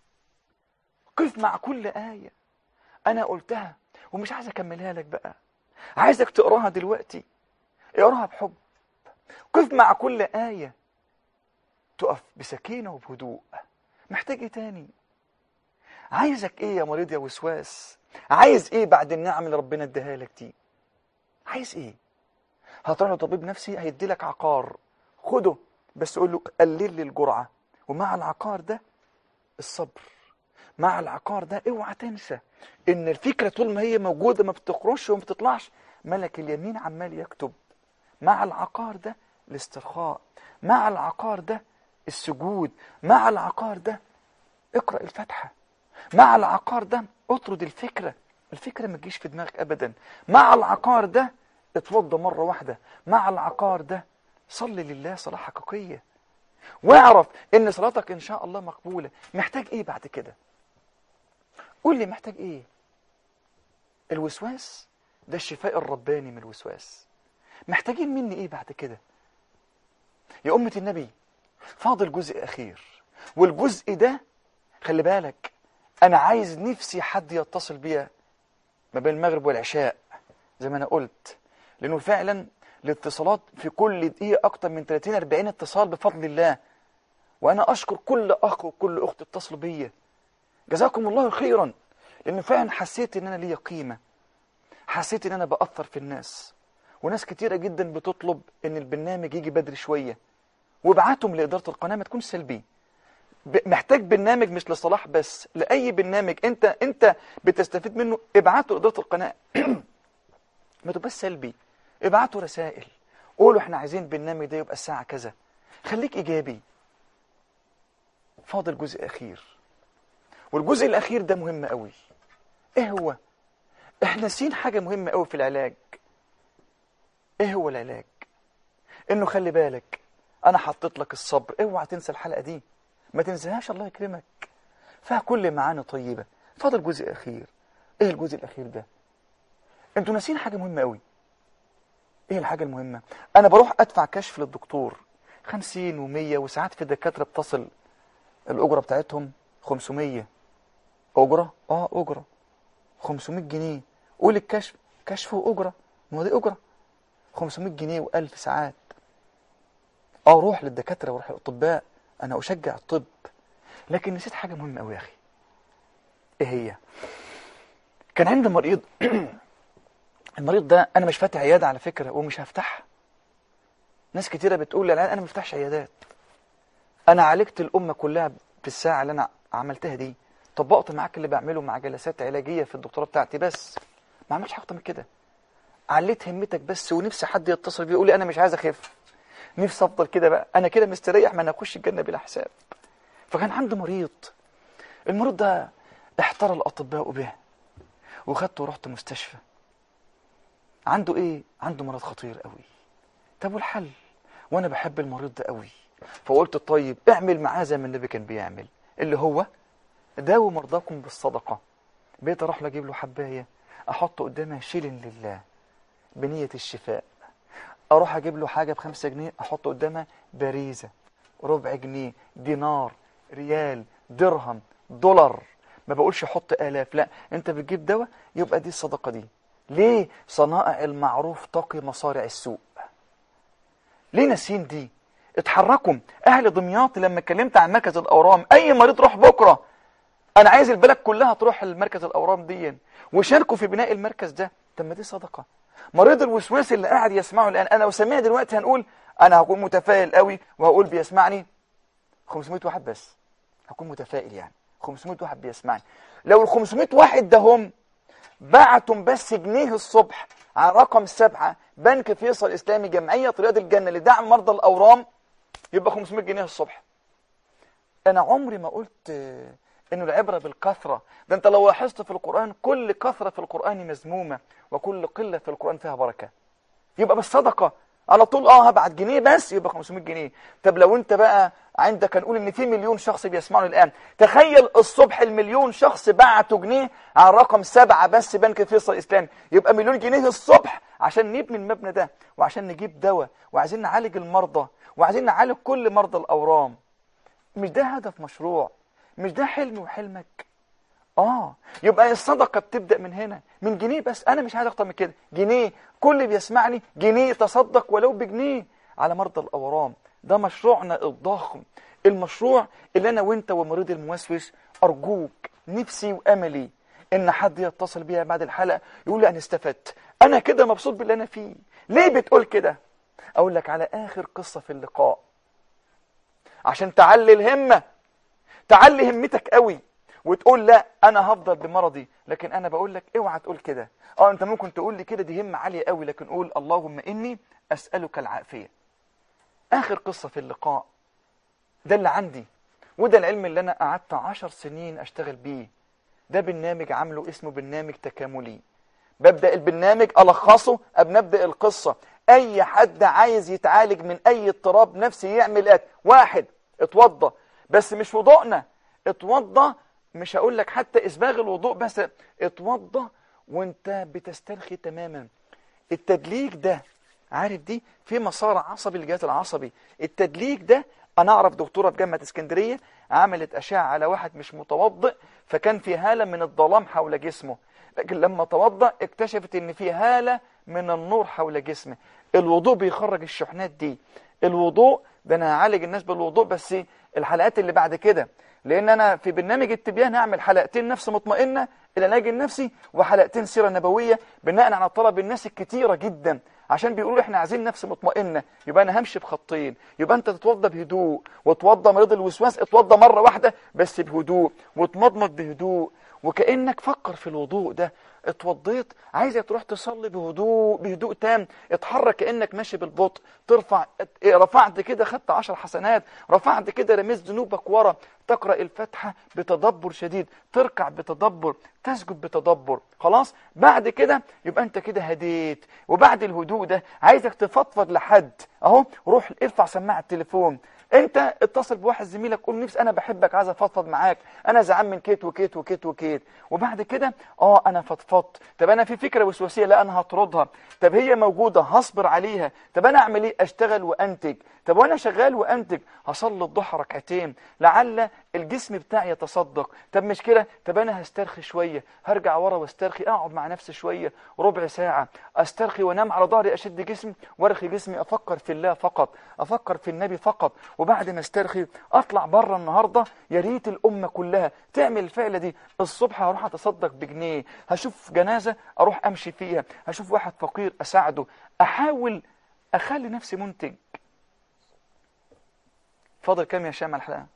قف مع كل آية أنا قلتها ومش عايز أكملها لك بقى عايزك تقراها دلوقتي اقراها بحب قف مع كل آية تقف بسكينة وبهدوء محتاج ايه تاني عايزك ايه يا مريض يا وسواس عايز ايه بعد النعم اللي ربنا اداها لك دي عايز ايه هتروح لطبيب نفسي هيدي لك عقار خده بس قول له قلل لي الجرعه ومع العقار ده الصبر مع العقار ده اوعى تنسى ان الفكره طول ما هي موجوده ما بتخرجش وما بتطلعش ملك اليمين عمال يكتب مع العقار ده الاسترخاء مع العقار ده السجود مع العقار ده اقرا الفاتحه مع العقار ده اطرد الفكره الفكره ما تجيش في دماغك ابدا مع العقار ده اتوضى مره واحده مع العقار ده صلي لله صلاه حقيقيه واعرف ان صلاتك ان شاء الله مقبوله محتاج ايه بعد كده قول لي محتاج ايه الوسواس ده الشفاء الرباني من الوسواس محتاجين مني ايه بعد كده يا أمة النبي فاضل جزء أخير والجزء ده خلي بالك أنا عايز نفسي حد يتصل بيا ما بين المغرب والعشاء زي ما أنا قلت لأنه فعلا الاتصالات في كل دقيقة أكتر من 30 40 اتصال بفضل الله وأنا أشكر كل أخ وكل أخت اتصلوا بيا جزاكم الله خيرا لأن فعلا حسيت إن أنا ليا قيمة حسيت إن أنا بأثر في الناس وناس كتيرة جدا بتطلب إن البرنامج يجي بدري شوية وابعتهم لإدارة القناة ما تكون سلبي ب- محتاج برنامج مش لصلاح بس لأي برنامج أنت أنت بتستفيد منه ابعته لإدارة القناة ما تبقاش سلبي ابعتوا رسائل قولوا احنا عايزين البرنامج ده يبقى الساعة كذا خليك إيجابي فاضل جزء أخير والجزء الأخير ده مهم قوي إيه هو؟ احنا ناسيين حاجة مهمة قوي في العلاج إيه هو العلاج؟ إنه خلي بالك أنا حطيت لك الصبر اوعى تنسى الحلقة دي ما تنساهاش الله يكرمك فيها كل معاني طيبة فاضل جزء أخير إيه الجزء الأخير ده؟ أنتوا ناسيين حاجة مهمة قوي ايه الحاجة المهمة انا بروح ادفع كشف للدكتور خمسين ومية وساعات في دكاترة بتصل الاجرة بتاعتهم خمسمية اجرة اه اجرة خمسمية جنيه قول الكشف كشف واجرة ما هو دي اجرة خمسمية جنيه والف ساعات اه روح للدكاترة وروح للاطباء انا اشجع الطب لكن نسيت حاجة مهمة قوي يا اخي ايه هي كان عندي مريض المريض ده انا مش فاتح عياده على فكره ومش هفتحها ناس كتيره بتقول لي الآن انا ما بفتحش عيادات انا عالجت الامه كلها في الساعه اللي انا عملتها دي طبقت معاك اللي بعمله مع جلسات علاجيه في الدكتوراه بتاعتي بس ما عملتش حاجه أكتر من كده عليت همتك بس ونفسي حد يتصل بيه يقول لي انا مش عايز اخف نفسي افضل كده بقى انا كده مستريح ما انا اخش الجنه بلا حساب فكان عندي مريض المريض ده احتار الاطباء به وخدته ورحت مستشفى عنده ايه عنده مرض خطير قوي طب والحل وانا بحب المريض ده قوي فقلت طيب اعمل معاه زي ما النبي كان بيعمل اللي هو داووا مرضاكم بالصدقه بقيت اروح له اجيب له حبايه احط قدامها شيلن لله بنيه الشفاء اروح اجيب له حاجه بخمسة جنيه احط قدامها باريزه ربع جنيه دينار ريال درهم دولار ما بقولش حط الاف لا انت بتجيب دواء يبقى دي الصدقه دي ليه صنائع المعروف تقي مصارع السوء ليه ناسين دي اتحركوا اهل دمياط لما اتكلمت عن مركز الاورام اي مريض روح بكره انا عايز البلد كلها تروح لمركز الاورام دي وشاركوا في بناء المركز ده طب ما دي صدقه مريض الوسواس اللي قاعد يسمعه الان انا لو سمعنا دلوقتي هنقول انا هكون متفائل قوي وهقول بيسمعني 500 واحد بس هكون متفائل يعني 500 واحد بيسمعني لو ال 500 واحد ده هم بعتم بس جنيه الصبح على رقم سبعة بنك فيصل الإسلامي جمعية رياض الجنة لدعم مرضى الأورام يبقى 500 جنيه الصبح أنا عمري ما قلت آه، انه العبره بالكثره ده انت لو لاحظت في القران كل كثره في القران مذمومه وكل قله في القران فيها بركه يبقى بالصدقه على طول اه هبعت جنيه بس يبقى 500 جنيه طب لو انت بقى عندك هنقول ان في مليون شخص بيسمعوا الان تخيل الصبح المليون شخص بعتوا جنيه على رقم سبعة بس بنك فيصل الاسلامي يبقى مليون جنيه الصبح عشان نبني المبنى ده وعشان نجيب دواء وعايزين نعالج المرضى وعايزين نعالج كل مرضى الاورام مش ده هدف مشروع مش ده حلمي وحلمك اه يبقى الصدقه بتبدا من هنا من جنيه بس انا مش عايز اكتر من كده جنيه كل اللي بيسمعني جنيه تصدق ولو بجنيه على مرضى الاورام ده مشروعنا الضخم المشروع اللي انا وانت ومريض الموسوس ارجوك نفسي واملي ان حد يتصل بيا بعد الحلقه يقول لي انا استفدت انا كده مبسوط باللي انا فيه ليه بتقول كده اقول لك على اخر قصه في اللقاء عشان تعلي الهمه تعلي همتك قوي وتقول لا انا هفضل بمرضي لكن انا بقول لك اوعى تقول كده اه انت ممكن تقول لي كده دي همه عاليه قوي لكن قول اللهم اني اسالك العافيه اخر قصه في اللقاء ده اللي عندي وده العلم اللي انا قعدت عشر سنين اشتغل بيه ده برنامج عامله اسمه برنامج تكاملي ببدا البرنامج الخصه قبل نبدا القصه اي حد عايز يتعالج من اي اضطراب نفسي يعمل ايه واحد اتوضى بس مش وضوءنا اتوضى مش هقول لك حتى اسباغ الوضوء بس اتوضى وانت بتسترخي تماما التدليك ده عارف دي في مسار عصبي للجهاز العصبي التدليك ده انا اعرف دكتوره في جامعه اسكندريه عملت اشعه على واحد مش متوضئ فكان في هاله من الظلام حول جسمه لكن لما توضأ اكتشفت ان في هاله من النور حول جسمه الوضوء بيخرج الشحنات دي الوضوء ده انا هعالج الناس بالوضوء بس الحلقات اللي بعد كده لان انا في برنامج التبيان هعمل حلقتين نفس مطمئنه العلاج النفسي وحلقتين سيره نبويه بناء على طلب الناس الكتيره جدا عشان بيقولوا احنا عايزين نفس مطمئنه يبقى انا همشي بخطين يبقى انت تتوضى بهدوء وتوضى مريض الوسواس اتوضى مره واحده بس بهدوء وتمضمض بهدوء وكانك فكر في الوضوء ده اتوضيت عايزك تروح تصلي بهدوء بهدوء تام اتحرك كانك ماشي بالبطء ترفع رفعت كده خدت عشر حسنات رفعت كده رميت ذنوبك ورا تقرا الفاتحه بتدبر شديد تركع بتدبر تسجد بتدبر خلاص بعد كده يبقى انت كده هديت وبعد الهدوء ده عايزك تفضفض لحد اهو روح ارفع سماعه التليفون انت اتصل بواحد زميلك قول نفسي انا بحبك عايز افضفض معاك انا زعلان من كيت وكيت وكيت وكيت وبعد كده اه انا فضفضت طب انا في فكره وسواسيه لا انا هطردها طب هي موجوده هصبر عليها طب انا اعمل ايه اشتغل وانتج طب وانا شغال وانتج هصلي الضحى ركعتين لعل الجسم بتاعي يتصدق طب مش كده طب انا هسترخي شويه هرجع ورا واسترخي اقعد مع نفسي شويه ربع ساعه استرخي وانام على ظهري اشد جسمي وارخي جسمي افكر في الله فقط افكر في النبي فقط وبعد ما استرخي اطلع بره النهارده يا ريت الامه كلها تعمل الفعله دي الصبح هروح اتصدق بجنيه هشوف جنازه اروح امشي فيها هشوف واحد فقير اساعده احاول اخلي نفسي منتج فاضل كام يا شام على الحلقه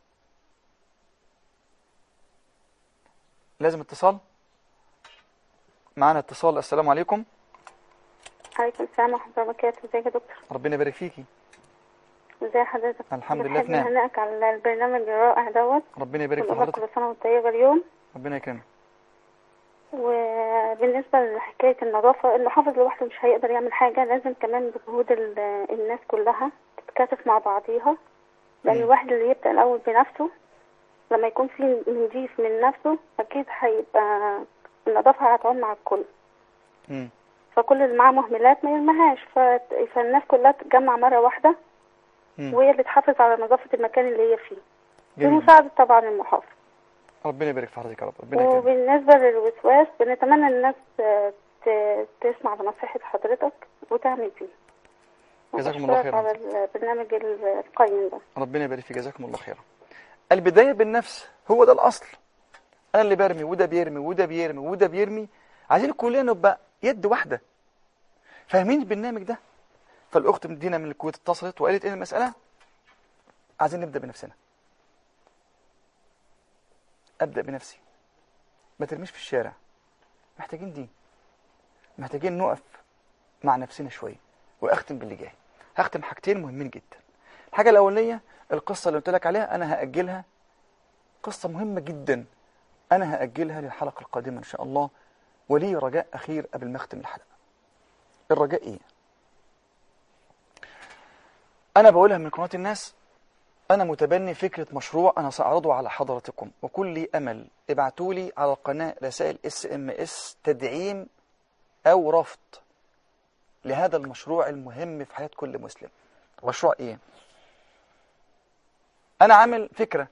لازم اتصال معانا اتصال السلام عليكم عليكم السلام ورحمة الله وبركاته ازيك يا دكتور ربنا يبارك فيكي ازي حضرتك الحمد لله في بحب نعم. نهنئك على البرنامج الرائع دوت ربنا يبارك في ونقول لك حضرتك كل سنة وانت طيبة اليوم ربنا يكرمك وبالنسبة لحكاية النظافة المحافظ لوحده مش هيقدر يعمل حاجة لازم كمان بجهود ال- الناس كلها تتكاتف مع بعضيها لأن مم. الواحد اللي يبدأ الأول بنفسه لما يكون في نضيف من نفسه أكيد هيبقى النظافة هتعم مع الكل مم. فكل اللي معاه مهملات ما يرميهاش ف- فالناس كلها تتجمع مرة واحدة مم. وهي اللي تحافظ على نظافة المكان اللي هي فيه جميل بمساعدة طبعا المحافظ ربنا يبارك في حضرتك يا رب ربنا يكرمك وبالنسبة للوسواس بنتمنى الناس آه، ت- تسمع بنصيحة حضرتك وتعمل بيه جزاكم الله وبشكرك خيرا. على البرنامج القيم ده ربنا يبارك فيك جزاكم الله خيرا البدايه بالنفس هو ده الاصل انا اللي برمي وده بيرمي وده بيرمي وده بيرمي عايزين كلنا نبقى يد واحده فاهمين البرنامج ده فالاخت مدينه من الكويت اتصلت وقالت ايه المساله عايزين نبدا بنفسنا ابدا بنفسي ما ترميش في الشارع محتاجين دي محتاجين نقف مع نفسنا شويه واختم باللي جاي هختم حاجتين مهمين جدا الحاجه الاولانيه القصه اللي قلت لك عليها انا هاجلها قصه مهمه جدا أنا هأجلها للحلقة القادمة إن شاء الله ولي رجاء أخير قبل ما أختم الحلقة الرجاء إيه؟ أنا بقولها من قناة الناس أنا متبني فكرة مشروع أنا سأعرضه على حضراتكم وكل لي أمل ابعتوا لي على القناة رسائل اس ام اس تدعيم أو رفض لهذا المشروع المهم في حياة كل مسلم مشروع إيه؟ أنا عامل فكرة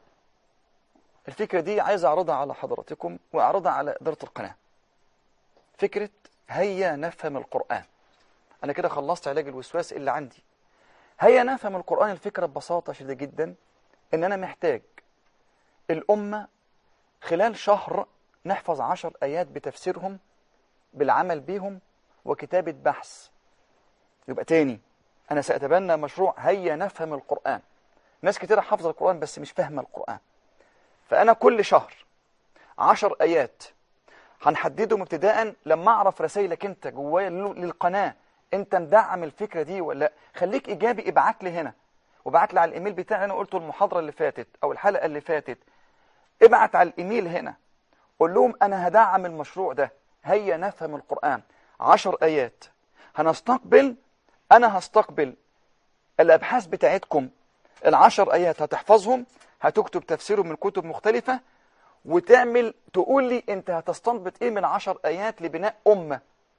الفكرة دي عايز أعرضها على حضراتكم وأعرضها على إدارة القناة فكرة هيا نفهم القرآن أنا كده خلصت علاج الوسواس اللي عندي هيا نفهم القرآن الفكرة ببساطة شديدة جدا إن أنا محتاج الأمة خلال شهر نحفظ عشر آيات بتفسيرهم بالعمل بيهم وكتابة بحث يبقى تاني أنا سأتبنى مشروع هيا نفهم القرآن ناس كتير حافظة القرآن بس مش فاهمة القرآن فأنا كل شهر عشر آيات هنحددهم ابتداء لما أعرف رسائلك أنت جوايا للقناة أنت مدعم الفكرة دي ولا لأ؟ خليك إيجابي ابعت لي هنا وابعت لي على الإيميل بتاعي أنا قلته المحاضرة اللي فاتت أو الحلقة اللي فاتت ابعت على الإيميل هنا قول لهم أنا هدعم المشروع ده هيا نفهم القرآن عشر آيات هنستقبل أنا هستقبل الأبحاث بتاعتكم العشر آيات هتحفظهم هتكتب تفسيرهم من كتب مختلفة وتعمل تقول لي أنت هتستنبط إيه من عشر آيات لبناء أمة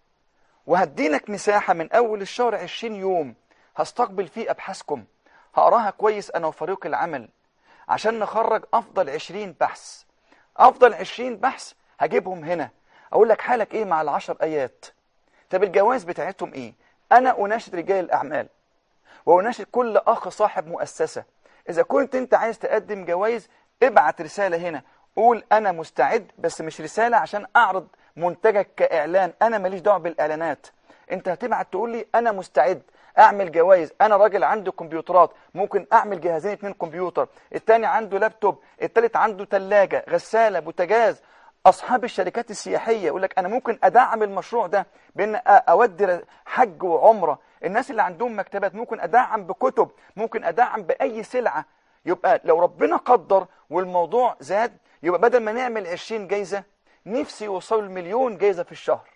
وهديلك مساحة من أول الشهر 20 يوم هستقبل فيه أبحاثكم هقراها كويس أنا وفريق العمل عشان نخرج أفضل 20 بحث أفضل 20 بحث هجيبهم هنا أقول لك حالك إيه مع العشر آيات طب الجواز بتاعتهم إيه أنا أناشد رجال الأعمال وأناشد كل أخ صاحب مؤسسة إذا كنت أنت عايز تقدم جوائز ابعت رسالة هنا قول أنا مستعد بس مش رسالة عشان أعرض منتجك كإعلان أنا ماليش دعوة بالإعلانات أنت هتبعت تقول لي أنا مستعد أعمل جوائز أنا راجل عندي كمبيوترات ممكن أعمل جهازين اتنين كمبيوتر التاني عنده لابتوب التالت عنده تلاجة غسالة بوتاجاز أصحاب الشركات السياحية يقول لك أنا ممكن أدعم المشروع ده بأن أودي حج وعمرة الناس اللي عندهم مكتبات ممكن أدعم بكتب ممكن أدعم بأي سلعة يبقى لو ربنا قدر والموضوع زاد يبقى بدل ما نعمل 20 جايزة نفسي يوصلوا المليون جايزة في الشهر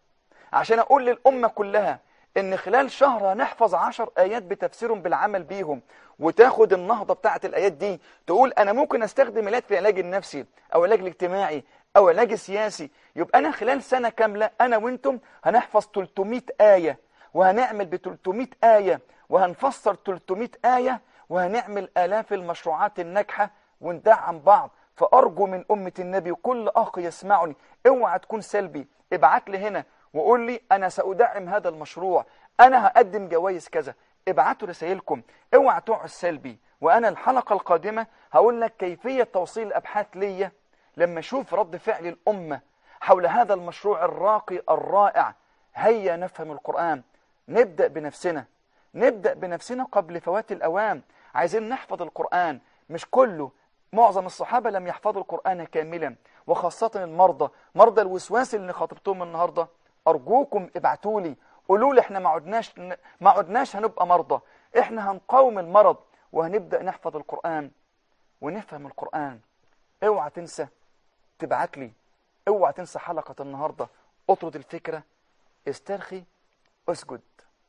عشان أقول للأمة كلها إن خلال شهر هنحفظ عشر آيات بتفسيرهم بالعمل بيهم وتاخد النهضة بتاعة الآيات دي تقول أنا ممكن أستخدم آيات في العلاج النفسي أو العلاج الاجتماعي أو العلاج السياسي يبقى أنا خلال سنة كاملة أنا وأنتم هنحفظ 300 آية وهنعمل ب 300 آية وهنفسر 300 آية وهنعمل آلاف المشروعات الناجحة وندعم بعض فأرجو من أمة النبي وكل أخ يسمعني اوعى تكون سلبي ابعت لي هنا وقول لي أنا سأدعم هذا المشروع أنا هقدم جوائز كذا ابعتوا رسائلكم اوعى تقعد سلبي وأنا الحلقة القادمة هقول لك كيفية توصيل الأبحاث ليا لما أشوف رد فعل الأمة حول هذا المشروع الراقي الرائع هيا نفهم القرآن نبدأ بنفسنا نبدأ بنفسنا قبل فوات الأوان عايزين نحفظ القرآن مش كله معظم الصحابة لم يحفظوا القرآن كاملا وخاصة المرضى مرضى الوسواس اللي خاطبتهم النهاردة أرجوكم ابعتوا لي قولوا لي احنا ما عدناش ما عدناش هنبقى مرضى احنا هنقاوم المرض وهنبدأ نحفظ القرآن ونفهم القرآن اوعى تنسى تبعت لي اوعى تنسى حلقة النهاردة اطرد الفكرة استرخي اسجد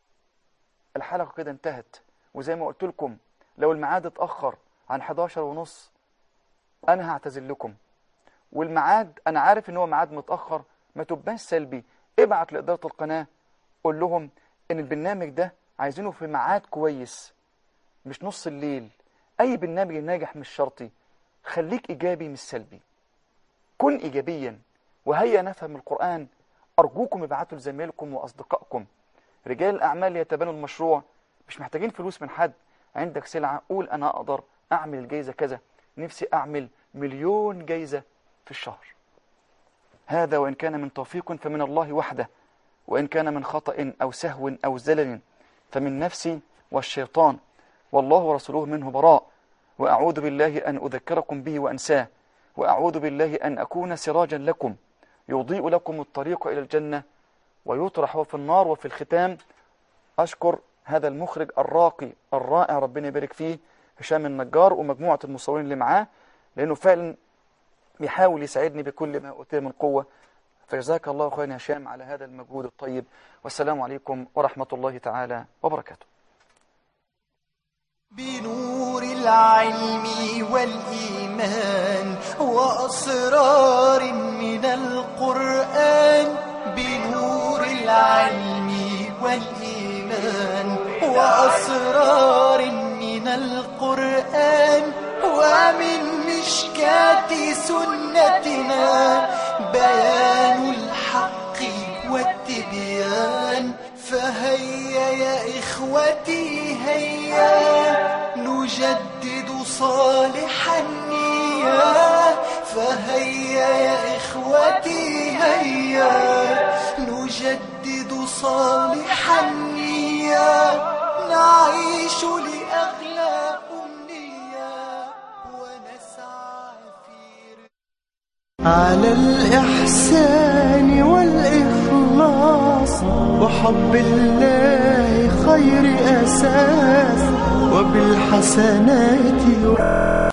الحلقة كده انتهت وزي ما قلت لكم لو الميعاد اتأخر عن 11 ونص أنا هعتذر لكم والميعاد أنا عارف إن هو ميعاد متأخر ما تبقاش سلبي ابعت لإدارة القناة قول لهم إن البرنامج ده عايزينه في ميعاد كويس مش نص الليل أي برنامج ناجح مش شرطي خليك إيجابي مش سلبي كن إيجابيا وهيا نفهم القرآن أرجوكم ابعتوا لزمايلكم وأصدقائكم رجال الأعمال يتبنوا المشروع مش محتاجين فلوس من حد عندك سلعة قول أنا أقدر أعمل الجايزة كذا نفسي أعمل مليون جايزة في الشهر هذا وإن كان من توفيق فمن الله وحده وإن كان من خطأ أو سهو أو زلل فمن نفسي والشيطان والله ورسوله منه براء وأعوذ بالله أن أذكركم به وأنساه وأعوذ بالله أن أكون سراجا لكم يضيء لكم الطريق إلى الجنة ويطرح في النار وفي الختام أشكر هذا المخرج الراقي الرائع ربنا يبارك فيه هشام النجار ومجموعة المصورين اللي معاه لأنه فعلا بيحاول يساعدني بكل ما أوتيه من قوة فجزاك الله خيرا يا هشام على هذا المجهود الطيب والسلام عليكم ورحمة الله تعالى وبركاته بنور العلم والإيمان وأسرار من القرآن بنور العلم والإيمان وأسرار من القرآن ومن مشكاة سنتنا بيان الحق والتبيان فهيا يا إخوتي هيا نجدد صالح النية فهيا يا إخوتي هيا نجدد صالح النية نعيش لأغلى أمنية ونسعى في على الإحسان والإخلاص وحب الله خير أساس وبالحسنات